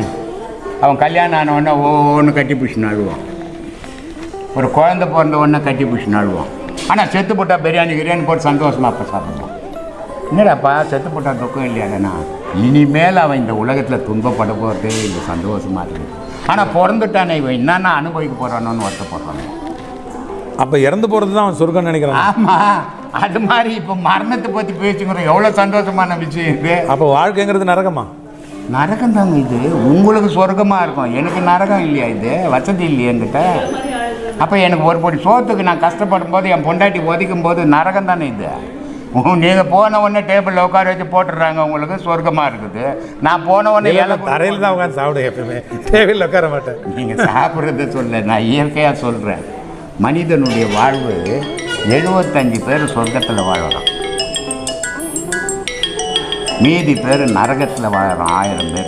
அவன் கல்யாணம் ஆன உடனே ஒவ்வொன்று கட்டி பிடிச்சின்னு அழுவான் ஒரு குழந்தை பிறந்த உடனே கட்டி பிடிச்சின்னு அழுவான் ஆனால் செத்து போட்டா பிரியாணி கிரியாணி போட்டு சந்தோஷமா அப்போ சாப்பிடுவான் என்னடாப்பா செத்து போட்டா துக்கம் இல்லையாடனா இனிமேல் அவன் இந்த உலகத்தில் துன்பப்பட போகிறது இந்த சந்தோஷமாக இருக்குது ஆனால் பிறந்துட்டானே இவன் என்னென்ன அனுபவிக்க போகிறானோன்னு வருத்தப்படுறானே அப்போ இறந்து போகிறது தான் அவன் சொர்க்கம்னு நினைக்கிறான் ஆமாம் அது மாதிரி இப்போ மரணத்தை பற்றி பேசுங்கிறோம் எவ்வளோ சந்தோஷமான விஷயம் இது அப்போ வாழ்க்கைங்கிறது நரகமா நரகம் தாங்க இது உங்களுக்கு சொர்க்கமாக இருக்கும் எனக்கு நரகம் இல்லையா இது வசதி இல்லையா என்கிட்ட அப்போ எனக்கு ஒரு பொடி சோத்துக்கு நான் கஷ்டப்படும் போது என் பொண்டாட்டி ஒதுக்கும் போது நரகம் தானே இது நீங்கள் போன உடனே டேபிளில் உட்கார வச்சு போட்டுடுறாங்க உங்களுக்கு சொர்க்கமாக இருக்குது நான் போன உடனே இலை தரையில் தான் உட்காந்து சாப்பிடுங்க எப்பயுமே டேபிளில் உட்கார மாட்டேன் நீங்கள் சாப்பிட்றத சொல்ல நான் இயற்கையாக சொல்கிறேன் மனிதனுடைய வாழ்வு எழுபத்தஞ்சு பேர் சொர்க்கத்தில் வாழறான் மீதி பேர் நரகத்தில் வாழறான் ஆயிரம் பேர்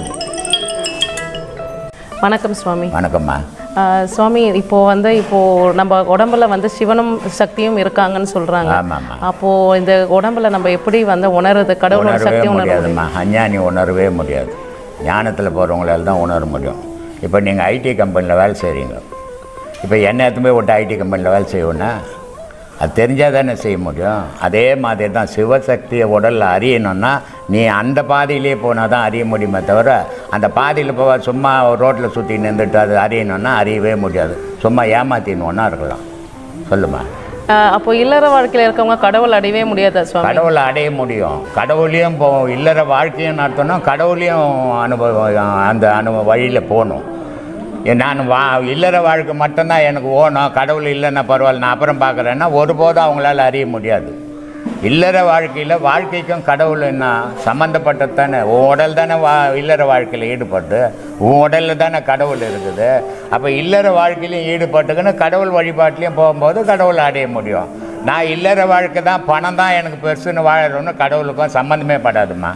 வணக்கம் சுவாமி வணக்கம்மா ஆஹ் சுவாமி இப்போ வந்து இப்போ நம்ம உடம்புல வந்து சிவனும் சக்தியும் இருக்காங்கன்னு சொல்றாங்க ஆமாம்மா அப்போ இந்த உடம்புல நம்ம எப்படி வந்து உணருது கடவுளோட உணரவே சக்தி உணர முடியாதும்மா அஞ்ஞானி உணரவே முடியாது ஞானத்தில் போகிறவங்களால தான் உணர முடியும் இப்போ நீங்கள் ஐடி கம்பெனியில் வேலை செய்கிறீங்க இப்போ என்ன எடுத்துன்னு போய் விட்டு ஐடி கம்பெனியில் வேலை செய்வோன்னா அது தெரிஞ்சால் தானே செய்ய முடியும் அதே மாதிரி தான் சிவசக்தியை உடலில் அறியணும்னா நீ அந்த பாதையிலே போனால் தான் அறிய முடியுமே தவிர அந்த பாதையில் போக சும்மா ரோட்டில் சுற்றி நின்றுட்டு அது அறியணும்னா அறியவே முடியாது சும்மா ஏமாத்தின்னு ஒன்றா இருக்கலாம் சொல்லுமா ஆஹ் அப்போ இல்லற வாழ்க்கையில இருக்கவங்க கடவுள் அடையவே முடியாதா சுவாமி கடவுளை அடைய முடியும் கடவுளையும் போ இல்லற வாழ்க்கையும் நடத்தணும் கடவுளையும் அனுபவம் அந்த அனுபவ வழியில் போகணும் ஏ, நான் வா இல்லற வாழ்க்கை மட்டும்தான் எனக்கு ஓணும் கடவுள் இல்லைன்னா பரவாயில்ல நான் அப்புறம் பார்க்குறேன்னா ஒருபோதும் அவங்களால அறிய முடியாது இல்லற வாழ்க்கையில் வாழ்க்கைக்கும் கடவுள் என்ன சம்மந்தப்பட்டது தானே உன் உடல் தானே வா இல்லற வாழ்க்கையில் ஈடுபட்டு உன் உடலில் தானே கடவுள் இருக்குது அப்போ இல்லற வாழ்க்கையிலையும் ஈடுபட்டுக்குன்னு கடவுள் வழிபாட்டிலையும் போகும்போது கடவுளை அடைய முடியும் நான் இல்லற வாழ்க்கை தான் பணம் தான் எனக்கு பெருசுன்னு வாழறோன்னு கடவுளுக்கும் சம்மந்தமே படாதுமா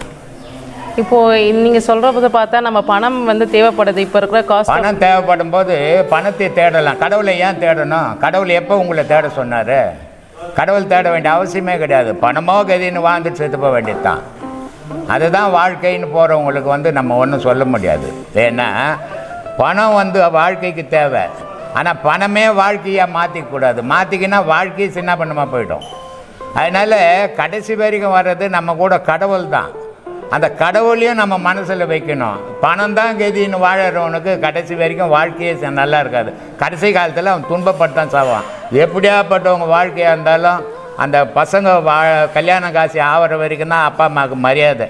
இப்போ நீங்க சொல்றத பார்த்தா நம்ம பணம் வந்து தேவைப்படுது இப்போ இருக்கிற காஸ்ட் பணம் தேவைப்படும் போது பணத்தை தேடலாம் கடவுளை ஏன் தேடணும் கடவுள் எப்போ உங்களை தேட சொன்னார் கடவுள் தேட வேண்டிய அவசியமே கிடையாது பணமோ கதின்னு வாழ்ந்துட்டு செத்து போக வேண்டியது தான் அதுதான் வாழ்க்கைன்னு போகிறவங்களுக்கு வந்து நம்ம ஒன்றும் சொல்ல முடியாது ஏன்னா பணம் வந்து வாழ்க்கைக்கு தேவை ஆனால் பணமே வாழ்க்கையாக மாற்றிக்கூடாது மாற்றிக்கினா வாழ்க்கையை சின்ன பண்ணமாக போயிடும் அதனால் கடைசி வரைக்கும் வர்றது நம்ம கூட கடவுள் தான் அந்த கடவுளையும் நம்ம மனசில் வைக்கணும் பணம் தான் கதின்னு வாழறவனுக்கு கடைசி வரைக்கும் வாழ்க்கையே ச- நல்லா இருக்காது கடைசி காலத்தில் அவன் துன்பப்பட்டான் சாவான் எப்படியாப்பட்டவங்க வாழ்க்கையாக இருந்தாலும் அந்த பசங்க வா கல்யாணம் காசு ஆகிற வரைக்கும் தான் அப்பா அம்மாவுக்கு மரியாதை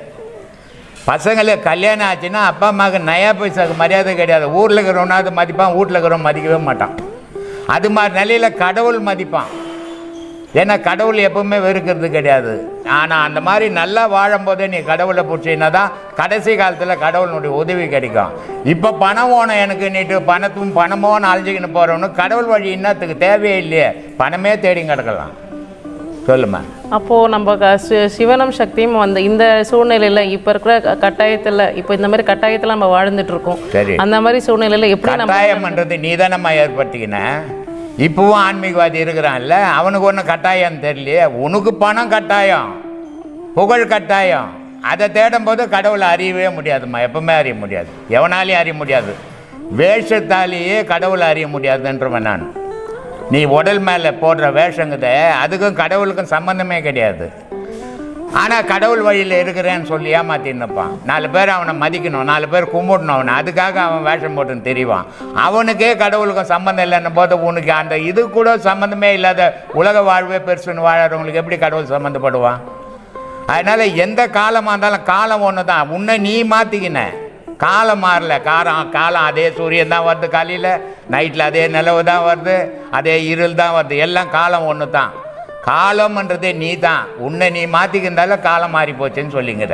பசங்களுக்கு கல்யாணம் ஆச்சுன்னா அப்பா அம்மாவுக்கு நயா பைசாவுக்கு மரியாதை கிடையாது ஊரில் இருக்கிறவனாவது மதிப்பான் வீட்டில் இருக்கிறவன் மதிக்கவே மாட்டான் அது மாதிரி நிலையில் கடவுள் மதிப்பான் ஏன்னா கடவுள் எப்பவுமே வெறுக்கிறது கிடையாது ஆனால் அந்த மாதிரி நல்லா வாழும்போதே நீ கடவுளை பிடிச்சின்னா தான் கடைசி காலத்தில் கடவுளுடைய உதவி கிடைக்கும் இப்போ பணம் ஓணும் எனக்கு நீட்டு பணத்தும் பணமோன்னு அழிஞ்சிக்கின்னு போகிறவனு கடவுள் வழி இன்னத்துக்கு தேவையே இல்லையே பணமே தேடி கிடக்கலாம் சொல்லுமா அப்போது நம்ம க- சி- சிவனும் சக்தியும் வந்து இந்த சூழ்நிலையில் இப்போ இருக்கிற க- கட்டாயத்தில் இப்போ இந்த மாதிரி கட்டாயத்தில் நம்ம வாழ்ந்துட்டு இருக்கோம் சரி அந்த மாதிரி சூழ்நிலையில் எப்படி நம்ம கட்டாயம்ன்றது நீ தானம்மா ஏற்படுத்திக்கின இப்பவும் ஆன்மீகவாதி இருக்கிறான்ல அவனுக்கு ஒன்றும் கட்டாயம் தெரியலையே உனக்கு பணம் கட்டாயம் புகழ் கட்டாயம் அதை தேடும்போது கடவுளை அறியவே முடியாதும்மா எப்பவுமே அறிய முடியாது எவனாலையும் அறிய முடியாது வேஷத்தாலேயே கடவுளை அறிய முடியாதுன்றவன் நான் நீ உடல் மேலே போடுற வேஷங்குத அதுக்கும் கடவுளுக்கும் சம்மந்தமே கிடையாது ஆனால் கடவுள் வழியில் இருக்கிறேன்னு சொல்லி ஏமாத்தின்னு இருப்பான் நாலு பேர் அவனை மதிக்கணும் நாலு பேர் கும்பிடணும் அவனை அதுக்காக அவன் வேஷம் போட்டுன்னு தெரியவான் அவனுக்கே கடவுளுக்கும் சம்மந்தம் இல்லைன்னும் போது உனக்கு அந்த இது கூட சம்மந்தமே இல்லாத உலக வாழ்வே பெருசுன்னு வாழறவங்களுக்கு எப்படி கடவுள் சம்மந்தப்படுவான் அதனால் எந்த காலமாக இருந்தாலும் காலம் ஒன்று தான் உன்னை நீ மாற்றிக்கின காலம் மாறல காரம் காலம் அதே சூரியன் தான் வருது காலையில் நைட்டில் அதே நிலவு தான் வருது அதே இருள் தான் வருது எல்லாம் காலம் ஒன்று தான் காலம்ன்றதே நீ தான் உன்னை நீ மாற்றிக்கிருந்தால காலம் மாறி போச்சுன்னு சொல்லிங்கிற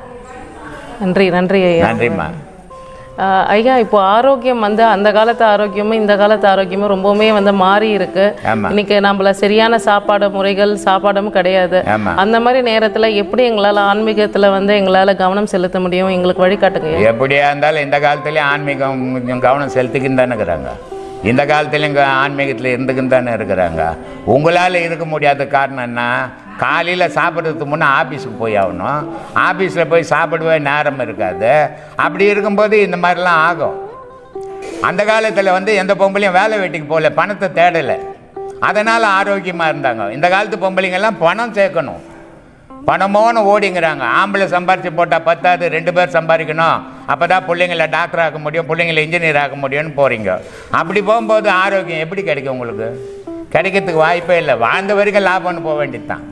நன்றி நன்றி ஐயா நன்றிம்மா ஆஹ் ஐயா இப்போ ஆரோக்கியம் வந்து அந்த காலத்து ஆரோக்கியமும் இந்த காலத்து ஆரோக்கியமும் ரொம்பவுமே வந்து மாறி இருக்கு ஆமா. இன்னைக்கு நம்மள சரியான சாப்பாடு முறைகள் சாப்பாடும் கிடையாது ஆமா. அந்த மாதிரி நேரத்துல எப்படி எங்களால ஆன்மீகத்துல வந்து எங்களால கவனம் செலுத்த முடியும் எங்களுக்கு வழிகாட்டுங்க ஐயா. எப்படியா இருந்தாலும் இந்த காலத்துலேயும் ஆன்மீகம் கொஞ்சம் கவனம் செலுத்திக்கின்னு தானே இருக்கிறாங்க இந்த காலத்துலேயும் இங்கே ஆன்மீகத்தில் இருந்துக்கின்னு தானே இருக்கிறாங்க உங்களால் இருக்க முடியாத காரணம் என்ன காலையில் சாப்பிட்றதுக்கு முன்னே ஆஃபீஸுக்கு போய் ஆகணும் ஆஃபீஸில் போய் சாப்பிடவே நேரம் இருக்காது அப்படி இருக்கும்போது இந்த மாதிரிலாம் ஆகும் அந்த காலத்தில் வந்து எந்த பொம்பளையும் வேலை வெட்டிக்கு போகல பணத்தை தேடலை அதனால் ஆரோக்கியமாக இருந்தாங்க இந்த காலத்து பொம்பளைங்கெல்லாம் பணம் சேர்க்கணும் பணமோன்னு ஓடிங்கிறாங்க ஆம்பளை சம்பாரிச்சு போட்டால் பத்தாது ரெண்டு பேர் சம்பாதிக்கணும் அப்போ தான் பிள்ளைங்கள டாக்டர் ஆக்க முடியும் பிள்ளைங்கள இன்ஜினியர் ஆக்க முடியும்னு போகிறீங்க அப்படி போகும்போது ஆரோக்கியம் எப்படி கிடைக்கும் உங்களுக்கு கிடைக்கிறதுக்கு வாய்ப்பே இல்லை வாழ்ந்த வரைக்கும் லாபம்னு போக வேண்டியது தான்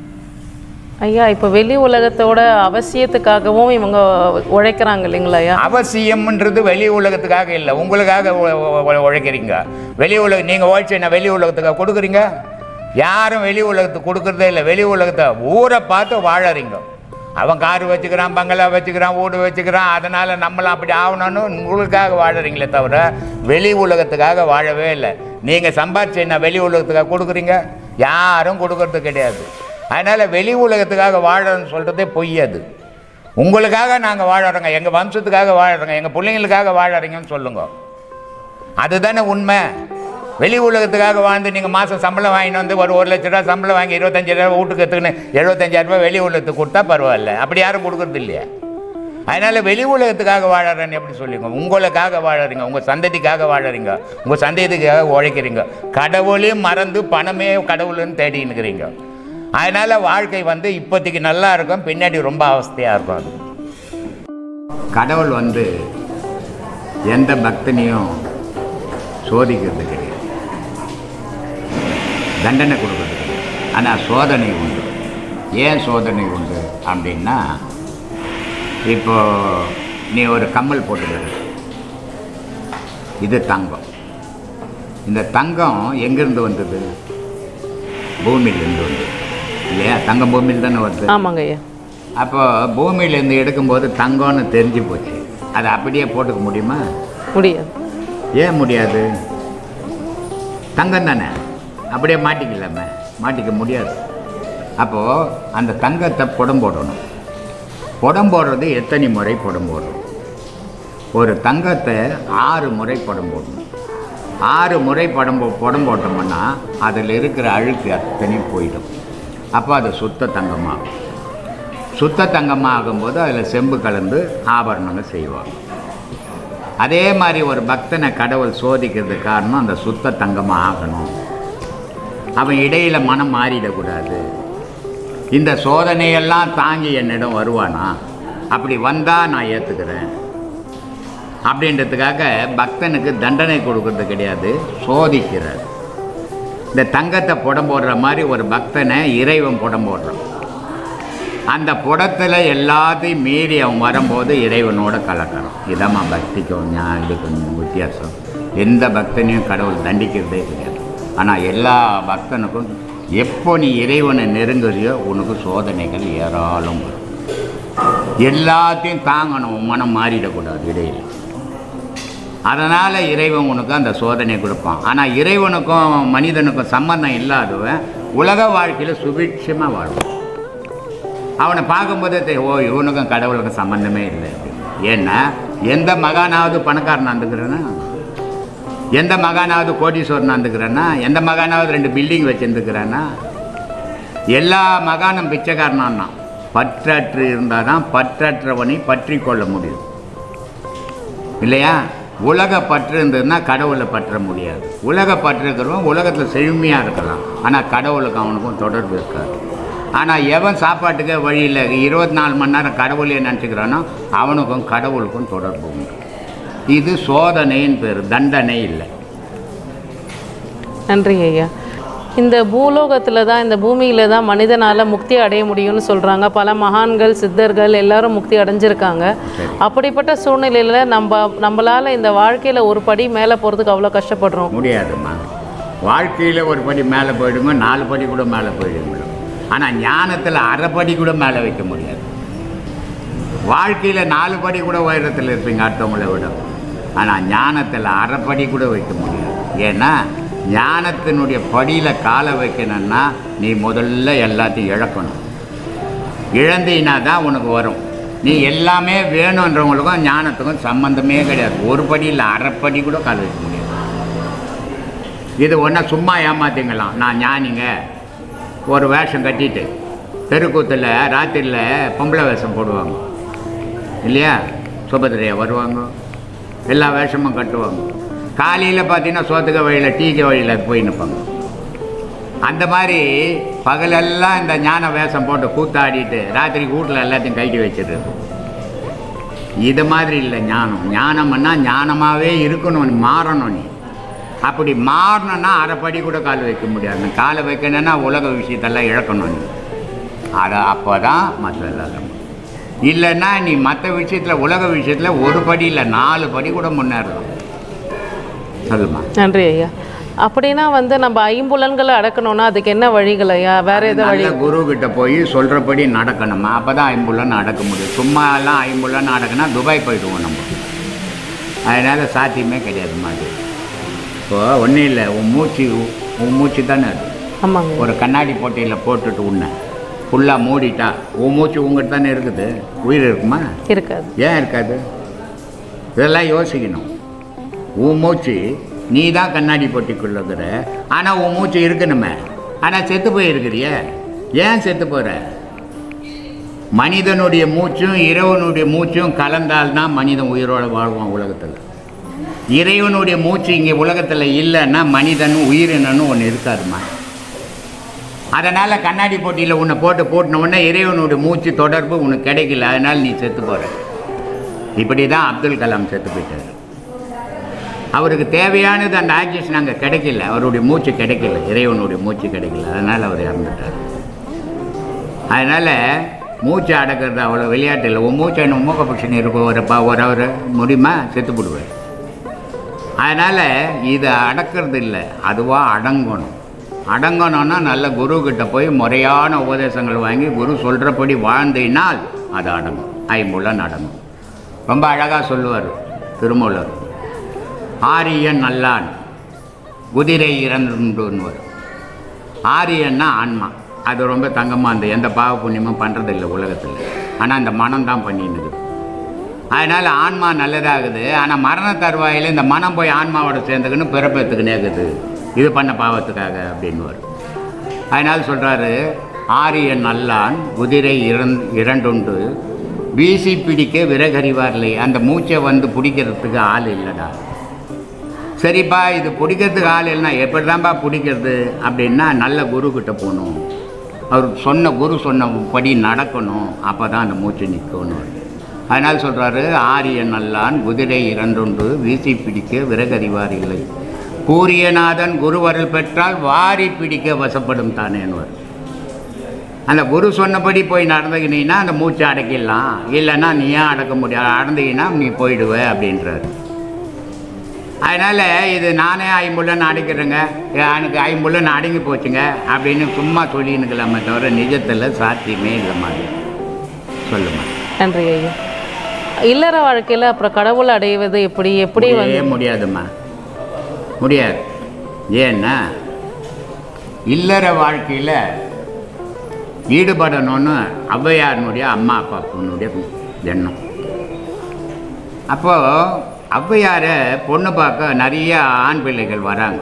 ஐயா இப்போ வெளி உலகத்தோட அவசியத்துக்காகவும் இவங்க உழைக்கிறாங்க இல்லைங்களா ஐயா அவசியம்ன்றது வெளி உலகத்துக்காக இல்லை உங்களுக்காக உ- உ- உ- உழைக்கிறீங்க வெளி உலக நீங்கள் உழைச்சி என்ன வெளி உலகத்துக்காக கொடுக்குறீங்க யாரும் வெளி உலகத்துக்கு கொடுக்குறதே இல்லை வெளி உலகத்தை ஊரை பார்த்து வாழறீங்க அவன் கார் வச்சுக்கிறான் பங்களா வச்சுக்கிறான் வீடு வச்சுக்கிறான் அதனால் நம்மளாம் அப்படி ஆகணும்னு உங்களுக்காக வாழறீங்களே தவிர வெளி உலகத்துக்காக வாழவே இல்லை நீங்கள் சம்பாரிச்சு என்ன வெளி உலகத்துக்காக கொடுக்குறீங்க யாரும் கொடுக்கறது கிடையாது அதனால் வெளி உலகத்துக்காக வாழறன்னு சொல்கிறதே பொய் அது உங்களுக்காக நாங்கள் வாழறோங்க எங்கள் வம்சத்துக்காக வாழறோங்க எங்கள் பிள்ளைங்களுக்காக வாழறீங்கன்னு சொல்லுங்க அதுதானே உண்மை வெளி உலகத்துக்காக வாழ்ந்து நீங்கள் மாதம் சம்பளம் வாங்கிட்டு வந்து ஒரு ஒரு லட்ச ரூபா சம்பளம் வாங்கி இருபத்தஞ்சாயிரம் ரூபா வீட்டுக்கு எடுத்துக்கின்னு எழுபத்தஞ்சாயிரம் ரூபாய் வெளி உலகத்துக்கு கொடுத்தா பரவாயில்ல அப்படி யாரும் கொடுக்கறது இல்லையா அதனால் வெளி உலகத்துக்காக வாழறேன்னு எப்படி சொல்லுங்க உங்களுக்காக வாழறீங்க உங்கள் சந்ததிக்காக வாழறீங்க உங்கள் சந்ததிக்காக உழைக்கிறீங்க கடவுளையும் மறந்து பணமே கடவுள்னு தேடின்னு இருக்கிறீங்க அதனால் வாழ்க்கை வந்து இப்போதைக்கு நல்லா இருக்கும் பின்னாடி ரொம்ப அவஸ்தையாக இருக்கும் அது கடவுள் வந்து எந்த பக்தனையும் சோதிக்கிறது கிடையாது தண்டனை கொடுக்கறது கிடையாது ஆனால் சோதனை உண்டு ஏன் சோதனை உண்டு அப்படின்னா இப்போ நீ ஒரு கம்மல் போட்டுக்கிற இது தங்கம் இந்த தங்கம் எங்கேருந்து வந்தது பூமியிலேருந்து வந்தது இல்லையா தங்கம் பூமியில் தானே வருது ஆமாங்க ஐயா அப்போ பூமியிலேருந்து எடுக்கும்போது தங்கம்னு தெரிஞ்சு போச்சு அதை அப்படியே போட்டுக்க முடியுமா முடியாது ஏன் முடியாது தங்கம் தானே அப்படியே மாட்டிக்கலாமே மாட்டிக்க முடியாது அப்போது அந்த தங்கத்தை புடம் போடணும் புடம் போடுறது எத்தனை முறை புடம் போடணும் ஒரு தங்கத்தை ஆறு முறை புடம் போடணும் ஆறு முறை படம் போ புடம் போட்டோம்னா அதில் இருக்கிற அழுக்கு அத்தனையும் போயிடும் அப்போ அது சுத்த தங்கமாகும் சுத்த தங்கமாக ஆகும்போது அதில் செம்பு கலந்து ஆபரணங்கள் செய்வாங்க அதே மாதிரி ஒரு பக்தனை கடவுள் சோதிக்கிறதுக்கு காரணம் அந்த சுத்த தங்கமாக ஆகணும் அவன் இடையில மனம் மாறிடக்கூடாது இந்த சோதனையெல்லாம் தாங்கி என்னிடம் வருவானா அப்படி வந்தால் நான் ஏற்றுக்கிறேன் அப்படின்றதுக்காக பக்தனுக்கு தண்டனை கொடுக்கறது கிடையாது சோதிக்கிறார் இந்த தங்கத்தை புடம் போடுற மாதிரி ஒரு பக்தனை இறைவன் புடம் போடுறான் அந்த புடத்தில் எல்லாத்தையும் மீறி அவன் வரும்போது இறைவனோட கலக்கணும் இதம்மா பக்திக்கும் ஞானிக்கும் வித்தியாசம் எந்த பக்தனையும் கடவுள் தண்டிக்கிறதே கிடையாது ஆனால் எல்லா பக்தனுக்கும் எப்போ நீ இறைவனை நெருங்குறியோ உனக்கு சோதனைகள் ஏராளம் வரும் எல்லாத்தையும் தாங்கணும் உன் மனம் மாறிடக்கூடாது இடையில அதனால் இறைவன் உனக்கு அந்த சோதனை கொடுப்பான் ஆனால் இறைவனுக்கும் மனிதனுக்கும் சம்பந்தம் இல்லாதவன் உலக வாழ்க்கையில் சுபிட்சமாக வாழ்வான் அவனை பார்க்கும்போதே தெரியும், ஓ இவனுக்கும் கடவுளுக்கும் சம்பந்தமே இல்லை அப்படின்னு. ஏன்னா எந்த மகானாவது பணக்காரன் இருந்துக்கிறேன்னா எந்த மகானாவது கோடீஸ்வரன் இருந்துக்கிறேன்னா எந்த மகானாவது ரெண்டு பில்டிங் வச்சுருந்துக்கிறான்னா எல்லா மகானும் பிச்சைக்காரனான் தான் பற்றற்று இருந்தால் தான் பற்றற்றவனை பற்றி கொள்ள முடியும் இல்லையா உலக பற்று இருந்ததுன்னா கடவுளை பற்ற முடியாது உலக பற்று இருக்கிறவன் உலகத்தில் செழுமையாக இருக்கலாம் ஆனால் கடவுளுக்கு அவனுக்கும் தொடர்பு இருக்காது ஆனால் எவன் சாப்பாட்டுக்கே வழி இல்லை இருபத்தி நாலு மணி நேரம் கடவுளையே நினச்சிக்கிறானோ அவனுக்கும் கடவுளுக்கும் தொடர்பு உண்டு இது சோதனைன்னு பேர் தண்டனை இல்லை நன்றி ஐயா இந்த பூலோகத்தில் தான் இந்த பூமியில் தான் மனிதனால் முக்தி அடைய முடியும்னு சொல்கிறாங்க பல மகான்கள் சித்தர்கள் எல்லாரும் முக்தி அடைஞ்சிருக்காங்க அப்படிப்பட்ட சூழ்நிலையில் நம்ம நம்மளால் இந்த வாழ்க்கையில் ஒரு படி மேலே போகிறதுக்கு அவ்வளோ கஷ்டப்படுறோம் முடியாதும்மா வாழ்க்கையில் ஒரு படி மேலே போயிடுங்க நாலு படி கூட மேலே போயிடுங்க ஆனால் ஞானத்தில் அரை படி கூட மேலே வைக்க முடியாது வாழ்க்கையில் நாலு படி கூட உயரத்தில் இருப்பீங்க அடுத்தவங்களை விட ஆனால் ஞானத்தில் அரை படி கூட வைக்க முடியாது ஏன்னா ஞானத்தினுடைய படியில் காலை வைக்கணும்னா நீ முதல்ல எல்லாத்தையும் இழக்கணும் இழந்தீனா தான் உனக்கு வரும் நீ எல்லாமே வேணுன்றவங்களுக்கும் ஞானத்துக்கும் சம்மந்தமே கிடையாது ஒரு படி இல்லை அரைப்படி கூட கால் வைக்க முடியாது இது ஒன்றா சும்மா ஏமாத்திங்களாம் நான் ஞானிங்க ஒரு வேஷம் கட்டிட்டு தெருக்கூத்தில் ராத்திரியில் பொம்பளை வேஷம் போடுவாங்க இல்லையா சுபதிரையா வருவாங்க எல்லா வேஷமும் கட்டுவாங்க காலையில் பார்த்தீங்கன்னா சோத்துக்க வழியில் டீக்க வழியில் போய் நிற்பாங்க அந்த மாதிரி பகலெல்லாம் இந்த ஞான வேஷம் போட்டு கூத்தாடிட்டு ராத்திரி வீட்டில் எல்லாத்தையும் கைட்டி வச்சிடுறது இது மாதிரி இல்லை ஞானம் ஞானம்னா ஞானமாகவே இருக்கணும் நீ மாறணும் நீ அப்படி மாறணும்னா அரைப்படி கூட கால் வைக்க முடியாது காலை வைக்கணும்னா உலக விஷயத்தெல்லாம் இழக்கணும் நீ அதை அப்போ தான் மற்ற எல்லாம் இல்லைன்னா நீ மற்ற விஷயத்தில் உலக விஷயத்தில் ஒரு படி இல்லை நாலு படி கூட முன்னேறலாம் சொல்லுமா நன்றி ஐயா அப்படின்னா வந்து நம்ம ஐம்புலன்களை அடக்கணும்னா அதுக்கு என்ன வழிகள் ஐயா வேற எதாவது வழி நல்ல குரு கிட்ட போய் சொல்றபடி நடக்கணுமா அப்பதான் ஐம்புலன் அடக்க முடியும் சும்மா எல்லாம் ஐம்புலன் அடக்குனா துபாய் போயிடுவோம் நம்ம அதனால சாத்தியமே கிடையாது மாதிரி இப்போ ஒன்றும் இல்லை உன் மூச்சு உன் மூச்சு தானே அது ஆமாங்க ஒரு கண்ணாடி போட்டியில் போட்டுட்டு உன்னை ஃபுல்லாக மூடிட்டா உன் மூச்சு உங்கள்கிட்ட தானே இருக்குது உயிர் இருக்குமா இருக்காது ஏன் இருக்காது இதெல்லாம் யோசிக்கணும் உன் மூச்சு நீ தான் கண்ணாடி போட்டிக்குள்ளங்கிற ஆனால் உன் மூச்சு இருக்கணுமே ஆனால் செத்து போயிருக்கிறிய ஏன் செத்து போகிற மனிதனுடைய மூச்சும் இறைவனுடைய மூச்சும் கலந்தால்தான் மனிதன் உயிரோடு வாழ்வான் உலகத்தில் இறைவனுடைய மூச்சு இங்கே உலகத்தில் இல்லைன்னா மனிதன் உயிரினன்னு ஒன்று இருக்காதுமா அதனால் கண்ணாடி போட்டியில் உன்னை போட்டு போட்டின உடனே இறைவனுடைய மூச்சு தொடர்பு உனக்கு கிடைக்கல அதனால் நீ செத்து போகிற இப்படி தான் அப்துல் கலாம் செத்து போயிட்டார் அவருக்கு தேவையானது அந்த ஆக்சிஜன் அங்கே கிடைக்கல அவருடைய மூச்சு கிடைக்கல இறைவனுடைய மூச்சு கிடைக்கல அதனால் அவர் இறந்துட்டார் அதனால் மூச்சு அடக்கிறது அவ்வளோ விளையாட்டு இல்லை உன் மூச்சு என்ன மூக்க பிரச்சனை இருக்கும் ஒரு ப ஒரு அவர் முடியுமா செத்து போடுவார் அதனால் இது அடக்கிறது இல்லை அதுவாக அடங்கணும் அடங்கணும்னா நல்ல குரு கிட்ட போய் முறையான உபதேசங்கள் வாங்கி குரு சொல்கிறபடி வாழ்ந்தினால் அது அடங்கும் ஐம்புலன் அடங்கும் ரொம்ப அழகாக சொல்லுவார் திருமூலர் ஆரியன் நல்லான் குதிரை இறந்துன்னுவர் ஆரியன்னா ஆன்மா அது ரொம்ப தங்கமாக அந்த எந்த பாவ புண்ணியமும் பண்ணுறதில்லை உலகத்தில் ஆனால் அந்த மனம் தான் பண்ணின்னுது அதனால் ஆன்மா நல்லதாகுது ஆனால் மரண தருவாயில் இந்த மனம் போய் ஆன்மாவோட சேர்ந்துக்குன்னு பிறப்பத்துக்குன்னே இருக்குது இது பண்ண பாவத்துக்காக அப்படின்னு வரும் அதனால் சொல்கிறாரு ஆரியன் நல்லான் குதிரை இறந் இரண்டுண்டு வீசி பிடிக்க விறகறிவார்லை அந்த மூச்சை வந்து பிடிக்கிறதுக்கு ஆள் இல்லைடா சரிப்பா இது பிடிக்கிறதுக்கு ஆள் இல்லைன்னா எப்படி தான்ப்பா பிடிக்கிறது அப்படின்னா நல்ல குரு கிட்ட போகணும் அவர் சொன்ன குரு சொன்னபடி நடக்கணும் அப்போ தான் அந்த மூச்சு நிற்கணும் அதனால் சொல்கிறாரு ஆரியன் நல்லான் குதிரை இரண்டொன்று வீசி பிடிக்க விறகறிவார் இல்லை கூரியநாதன் குருவருள் பெற்றால் வாரி பிடிக்க வசப்படும் தானேன்வர் அந்த குரு சொன்னபடி போய் நடந்துக்கினீங்கன்னா அந்த மூச்சை அடக்கிடலாம் இல்லைன்னா நீ ஏன் அடக்க முடியாது அடந்தீங்கன்னா நீ போயிடுவ அப்படின்றாரு அதனால் இது நானே ஐம்புள்ளன்னு அடைக்கிறேங்க எனக்கு ஐம்புள்ளன்னு அடங்கி போச்சுங்க அப்படின்னு சும்மா சொல்லினுக்கலாமே தவிர நிஜத்தில் சாத்தியமே இல்லைம்மா அது. சொல்லுமா நன்றி ஐயா இல்லற வாழ்க்கையில் அப்புறம் கடவுள் அடைவது எப்படி எப்படி வந்து முடியவே முடியாதும்மா முடியாது ஏன்னா இல்லற வாழ்க்கையில் ஈடுபடணும்னு ஔவையாரினுடைய அம்மா அப்பா பொண்ணுடைய எண்ணம் அப்போது ஔவையாரை பொண்ணு பார்க்க நிறைய ஆண் பிள்ளைகள் வராங்க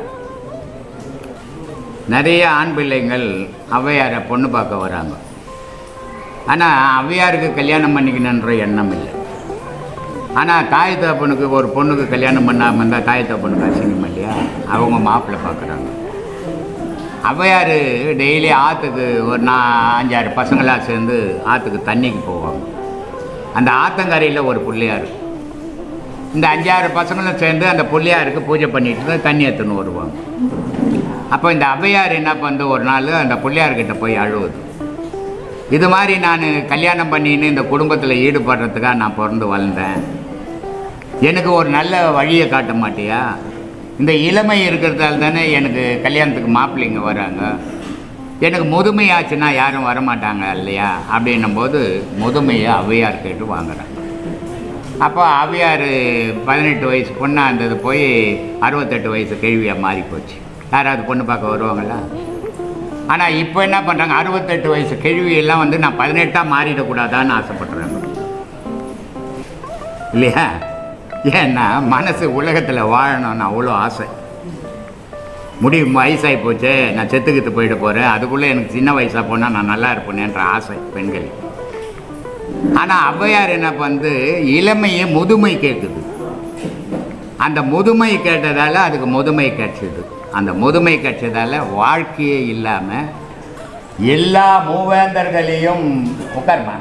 நிறைய ஆண் பிள்ளைங்கள் ஔவையாரை பொண்ணு பார்க்க வராங்க ஆனால் ஔவையாருக்கு கல்யாணம் பண்ணிக்கணுன்ற எண்ணம் இல்லை ஆனால் தாய் தகப்பனுக்கு ஒரு பொண்ணுக்கு கல்யாணம் பண்ணாமல் இருந்தால் தாய் தகப்பனுக்கு அசிங்கம் இல்லையா அவங்க மாப்பிள்ளை பார்க்குறாங்க ஔவையார் டெய்லி ஆற்றுக்கு ஒரு நான் அஞ்சாறு பசங்களாக சேர்ந்து ஆற்றுக்கு தண்ணிக்கு போவாங்க அந்த ஆத்தங்கரையில் ஒரு பிள்ளையார் இந்த அஞ்சாறு பசங்களும் சேர்ந்து அந்த பிள்ளையாருக்கு பூஜை பண்ணிட்டு தண்ணி எடுத்துன்னு வருவாங்க அப்போ இந்த ஔவையார் என்ன பண்ணுது ஒரு நாள் அந்த பிள்ளையார்கிட்ட போய் அழுவுது இது மாதிரி நான் கல்யாணம் பண்ணின்னு இந்த குடும்பத்தில் ஈடுபடுறதுக்காக நான் பிறந்து வளர்ந்தேன் எனக்கு ஒரு நல்ல வழியை காட்ட மாட்டியா இந்த இளமை இருக்கிறதால தானே எனக்கு கல்யாணத்துக்கு மாப்பிள்ளைங்க வராங்க எனக்கு முதுமை ஆச்சுன்னா யாரும் வரமாட்டாங்க இல்லையா அப்படின்னும் போது முதுமையை ஔவையார் கேட்டு வாங்குறாங்க அப்போ ஔவையார் பதினெட்டு வயசு பொண்ணாக இருந்தது போய் அறுபத்தெட்டு வயசு கேள்வியாக மாறி போச்சு யாராவது பொண்ணு பார்க்க வருவாங்களா ஆனால் இப்போ என்ன பண்ணுறாங்க அறுபத்தெட்டு வயசு கேள்வியெல்லாம் வந்து நான் பதினெட்டாக மாறிடக்கூடாதான்னு ஆசைப்படுறாங்க இல்லையா ஏன்னா மனசு உலகத்தில் வாழணும்னு அவ்வளோ ஆசை முடி வயசாகி போச்சு நான் செத்துக்கிட்டு போயிட போகிறேன் அதுக்குள்ளே எனக்கு சின்ன வயசாக போனால் நான் நல்லா இருப்பேனேன்ற ஆசை பெண்கள் ஆனால் ஔவையார் என்ன வந்து இளமையை முதுமை கேட்குது அந்த முதுமை கேட்டதால் அதுக்கு முதுமை கிடைச்சிது அந்த முதுமை கிடைச்சதால வாழ்க்கையே இல்லாமல் எல்லா மூவேந்தர்களையும் உட்காருமா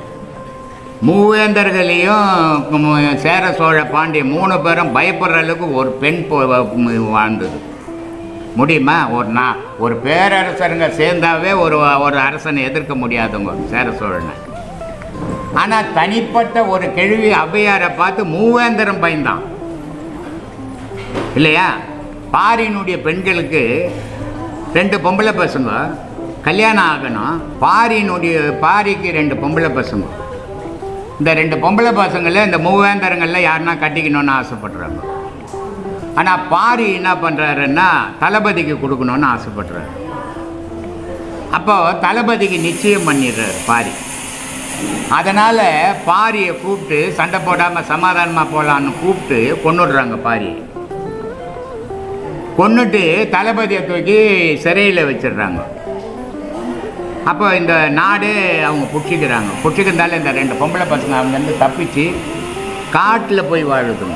மூவேந்தர்களையும் மு- சேர சோழ பாண்டிய மூணு பேரும் பயப்படுற அளவுக்கு ஒரு பெண் போ- மு- வாழ்ந்தது முடியுமா ஒரு நான் ஒரு பேரரசருங்க சேர்ந்தாவே ஒரு ஒரு அரசனை எதிர்க்க முடியாதுங்க சேர சோழனை ஆனால் தனிப்பட்ட ஒரு கேள்வி ஔவையாரை பார்த்து மூவேந்தரம் பயந்தான் இல்லையா பாரியினுடைய பெண்களுக்கு ரெண்டு பொம்பளை பசங்க கல்யாணம் ஆகணும் பாரியினுடைய பாரிக்கு ரெண்டு பொம்பளை பசங்க இந்த ரெண்டு பொம்பளை பசங்கள இந்த மூவேந்தரங்களில் யாருன்னா கட்டிக்கணும்னு ஆசைப்படுறாங்க ஆனால் பாரி என்ன பண்ணுறாருன்னா தளபதிக்கு கொடுக்கணும்னு ஆசைப்படுறாரு அப்போ தளபதிக்கு நிச்சயம் பண்ணிடுறாரு பாரி அதனால் பாரியை கூப்பிட்டு சண்டை போடாமல் சமாதானமாக போகலான்னு கூப்பிட்டு கொண்டுடுறாங்க பாரியை கொன்னுட்டு தளபதியை தூக்கி சிறையில் வச்சிடுறாங்க அப்போ இந்த நாடு அவங்க பிடிச்சிக்கிறாங்க பிடிச்சிக்கிறதால இந்த ரெண்டு பொம்பளை பசங்க அங்கேருந்து தப்பிச்சு காட்டில் போய் வாழுதுங்க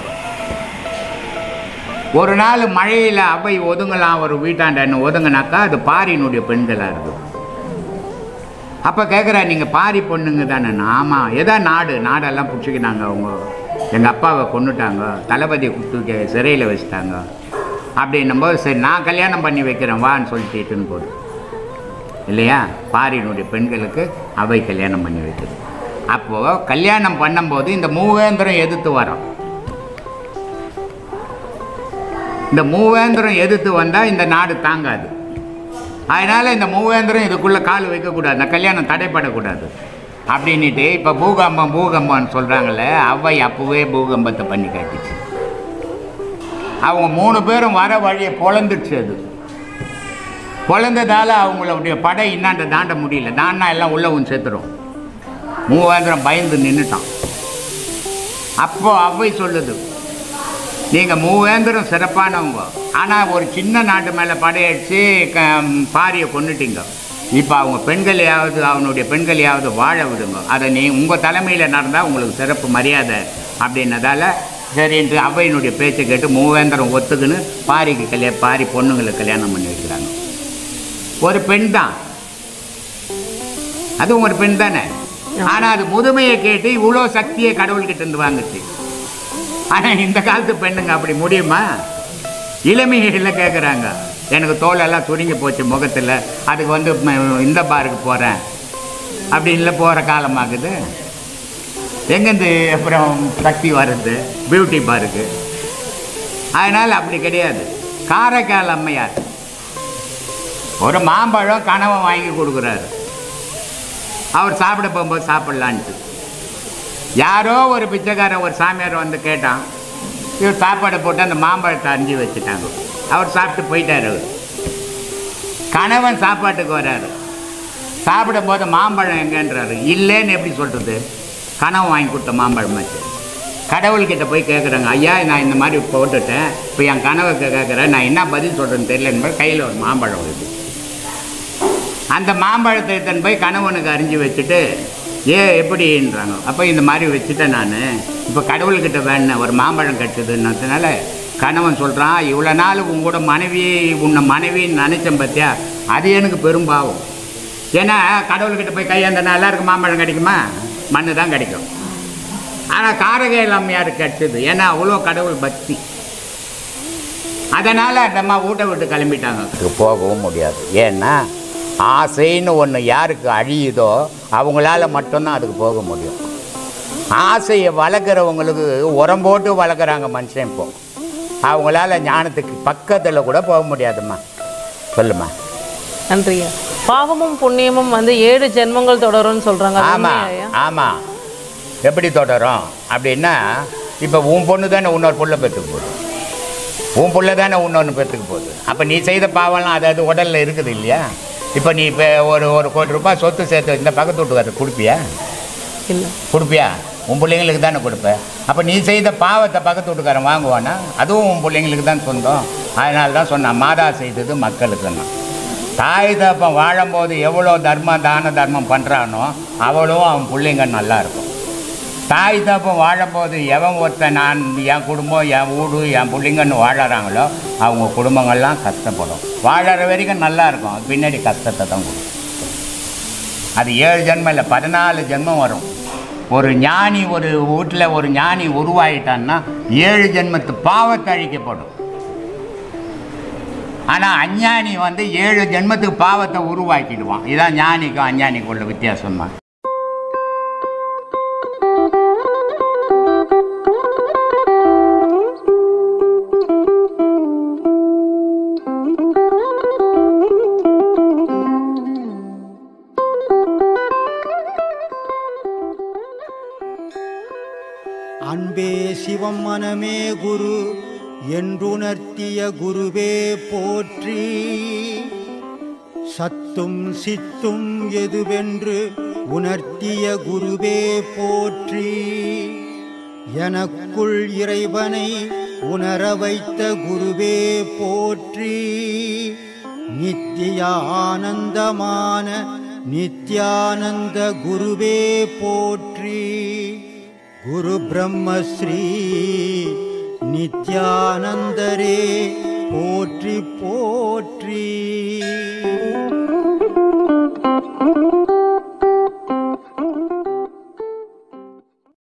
ஒரு நாள் மழையில் அவை ஒதுங்கலாம் ஒரு வீட்டாண்டன்னு ஒதுங்கினாக்கா அது பாரியினுடைய பெண்களாக இருக்குது அப்போ கேட்குறா நீங்கள் பாரி பொண்ணுங்க தானே ஆமாம் எதா நாடு நாடெல்லாம் பிடிச்சிக்கினாங்க அவங்க எங்கள் அப்பாவை கொண்டுட்டாங்க தளபதியை தூக்கி சிறையில் வச்சுட்டாங்க அப்படின்னும்போது சரி நான் கல்யாணம் பண்ணி வைக்கிறேன் வான்னு சொல்லிட்டு இட்டுன்னு போகுது இல்லையா பாரியினுடைய பெண்களுக்கு அவை கல்யாணம் பண்ணி வைக்குது அப்போது கல்யாணம் பண்ணும்போது இந்த மூவேந்திரம் எதிர்த்து வரோம் இந்த மூவேந்திரம் எதிர்த்து வந்தால் இந்த நாடு தாங்காது அதனால் இந்த மூவேந்திரம் இதுக்குள்ளே கால் வைக்கக்கூடாது இந்த கல்யாணம் தடைப்படக்கூடாது அப்படின்ட்டு இப்போ பூகம்பம் பூகம்பம்னு சொல்கிறாங்களே அவை அப்போவே பூகம்பத்தை பண்ணி காட்டிச்சு அவங்க மூணு பேரும் வர வழியை பொழந்துடுச்சு அது பொழந்ததால் அவங்களுடைய படை இன்னாண்ட தாண்ட முடியல தாண்டா எல்லாம் உள்ளவும் சேர்த்துரும் மூவாயிரம் பயந்து நின்றுட்டான் அப்போ அவ்வை சொல்லுது நீங்கள் மூவேந்திரம் சிறப்பானவங்க ஆனால் ஒரு சின்ன நாட்டு மேலே படையடிச்சு க பாரியை கொண்டுட்டீங்க இப்போ அவங்க பெண்களையாவது அவனுடைய பெண்களையாவது வாழ விடுங்க அதை நீ உங்கள் தலைமையில் நடந்தால் உங்களுக்கு சிறப்பு மரியாதை அப்படின்னதால சரின்ட்டு அவ்வையினுடைய பேச்சை கேட்டு மூவேந்திரம் ஒத்துக்குன்னு பாரிக்கு கல்யாணம் பாரி பொண்ணுங்களுக்கு கல்யாணம் பண்ணி வைக்கிறாங்க ஒரு பெண் தான் அதுவும் ஒரு பெண் தானே ஆனால் அது முதுமையை கேட்டு இவ்வளோ சக்தியை கடவுள்கிட்ட இருந்து வாங்குச்சு ஆனால் இந்த காலத்து பெண்ணுங்க அப்படி முடியுமா இளமைகளில் கேட்குறாங்க எனக்கு தோலெல்லாம் சுருங்கி போச்சு முகத்தில் அதுக்கு வந்து ம- இந்த பாருக்கு போகிறேன் அப்படின்ல போகிற காலமாகுது எங்கேருந்து அப்புறம் சக்தி வருது பியூட்டி பாருக்கு அதனால் அப்படி கிடையாது காரைக்கால் அம்மையார் ஒரு மாம்பழம் கனவை வாங்கி கொடுக்குறாரு அவர் சாப்பிட போகும்போது சாப்பிட்லான்ட்டு யாரோ ஒரு பிச்சைக்காரன் ஒரு சாமியார் வந்து கேட்டான் இவர் சாப்பாடை போட்டு அந்த மாம்பழத்தை அரிஞ்சு வச்சுட்டாங்க அவர் சாப்பிட்டு போயிட்டார் அவர் கணவன் சாப்பாட்டுக்கு வராரு சாப்பிடும் போது மாம்பழம் எங்கன்றாரு இல்லைன்னு எப்படி சொல்கிறது கனவு வாங்கி கொடுத்த மாம்பழம் ஆச்சு கடவுள்கிட்ட போய் கேட்குறாங்க ஐயா நான் இந்த மாதிரி போட்டுட்டேன் இப்போ என் கனவுக்கு கேட்குறேன் நான் என்ன பதில் சொல்கிறேன்னு தெரியலன்னு கையில் ஒரு மாம்பழம் வருது அந்த மாம்பழத்தை எடுத்துன்னு போய் கணவனுக்கு அறிஞ்சு வச்சுட்டு ஏ எப்படின்றாங்க அப்போ இந்த மாதிரி வச்சுட்டேன் நான் இப்போ கடவுள்கிட்ட வேணும் ஒரு மாம்பழம் கட்டுதுன்னதுனால கணவன் சொல்கிறான் இவ்வளோ நாள் உன் கூட மனைவி உன்னை மனைவின்னு நினச்சேன் பார்த்தியா அது எனக்கு பெரும் பாவம் ஏன்னா கடவுள்கிட்ட போய் கையாந்தனா எல்லாருக்கும் மாம்பழம் கிடைக்குமா மண்ணு தான் கிடைக்கும் ஆனால் காரகையில் அம்மையார் கிடைச்சது ஏன்னா அவ்வளோ கடவுள் பக்தி அதனால் அந்த அம்மா வீட்டை விட்டு கிளம்பிட்டாங்க போகவும் முடியாது ஏன்னா ஆசைன்னு ஒன்று யாருக்கு அழியுதோ அவங்களால மட்டும்தான் அதுக்கு போக முடியும் ஆசையை வளர்க்குறவங்களுக்கு உரம் போட்டு வளர்க்குறாங்க மனுஷன் இப்போ அவங்களால ஞானத்துக்கு பக்கத்தில் கூட போக முடியாதும்மா சொல்லுமா நன்றியா பாவமும் புண்ணியமும் வந்து ஏழு ஜென்மங்கள் தொடரும்னு சொல்றாங்க அது ஆமாம் உண்மையாயா? ஆமாம் எப்படி தொடரும் அப்படின்னா இப்போ உன் பொண்ணு தானே இன்னொரு புள்ள பெற்றுக்க போகுது உன் புள்ள தானே இன்னொன்று பெற்றுக்க போகுது அப்போ நீ செய்த பாவம்லாம் அதாவது உடலில் இருக்குது இல்லையா இப்போ நீ இப்போ ஒரு ஒரு கோடி ரூபாய் சொத்து சேர்த்து இந்த பக்கத்து வீட்டுக்காரர் கொடுப்பியா இல்ல கொடுப்பியா உன் பிள்ளைங்களுக்கு தானே கொடுப்ப அப்போ நீ செய்த பாவத்தை பக்கத்து வீட்டுக்காரன் வாங்குவானா அதுவும் உன் பிள்ளைங்களுக்கு தான் சொந்தம் அதனால தான் சொன்னான் மாதா செய்தது மக்களுக்குன்னா தாய் தப்பம் வாழும்போது எவ்வளோ தர்மம் தான தர்மம் பண்ணுறானோ அவளும் அவன் பிள்ளைங்க நல்லா இருக்கும் தாய் தப்பம் வாழும்போது எவன் ஒருத்தன் நான் என் குடும்பம் என் வீடு என் பிள்ளைங்கன்னு வாழறாங்களோ அவங்க குடும்பங்கள்லாம் கஷ்டப்படும் வாழற வரைக்கும் நல்லா இருக்கும் பின்னாடி கஷ்டத்தை தான் கொடுக்கும் அது ஏழு ஜென்மம் இல்லை பதினாலு ஜென்மம் வரும் ஒரு ஞானி ஒரு வீட்டில் ஒரு ஞானி உருவாயிட்டான்னா ஏழு ஜென்மத்து பாவத்தை அழிக்கப்படும் ஆனால் அஞ்ஞானி வந்து ஏழு ஜென்மத்துக்கு பாவத்தை உருவாக்கிடுவான் இதான் ஞானிக்கும் அஞ்ஞானிக்கும் உள்ள வித்தியாசமா அன்பே சிவம் மனமே குரு என்றுணர்த்திய குருவே போற்றி சத்தும் சித்தும் எதுவென்று உணர்த்திய குருவே போற்றி எனக்குள் இறைவனை உணர வைத்த குருவே போற்றி நித்திய ஆனந்தமான நித்யானந்த குருவே போற்றி குரு பிரம்மஸ்ரீ நித்யானந்தரே போற்றி போற்றி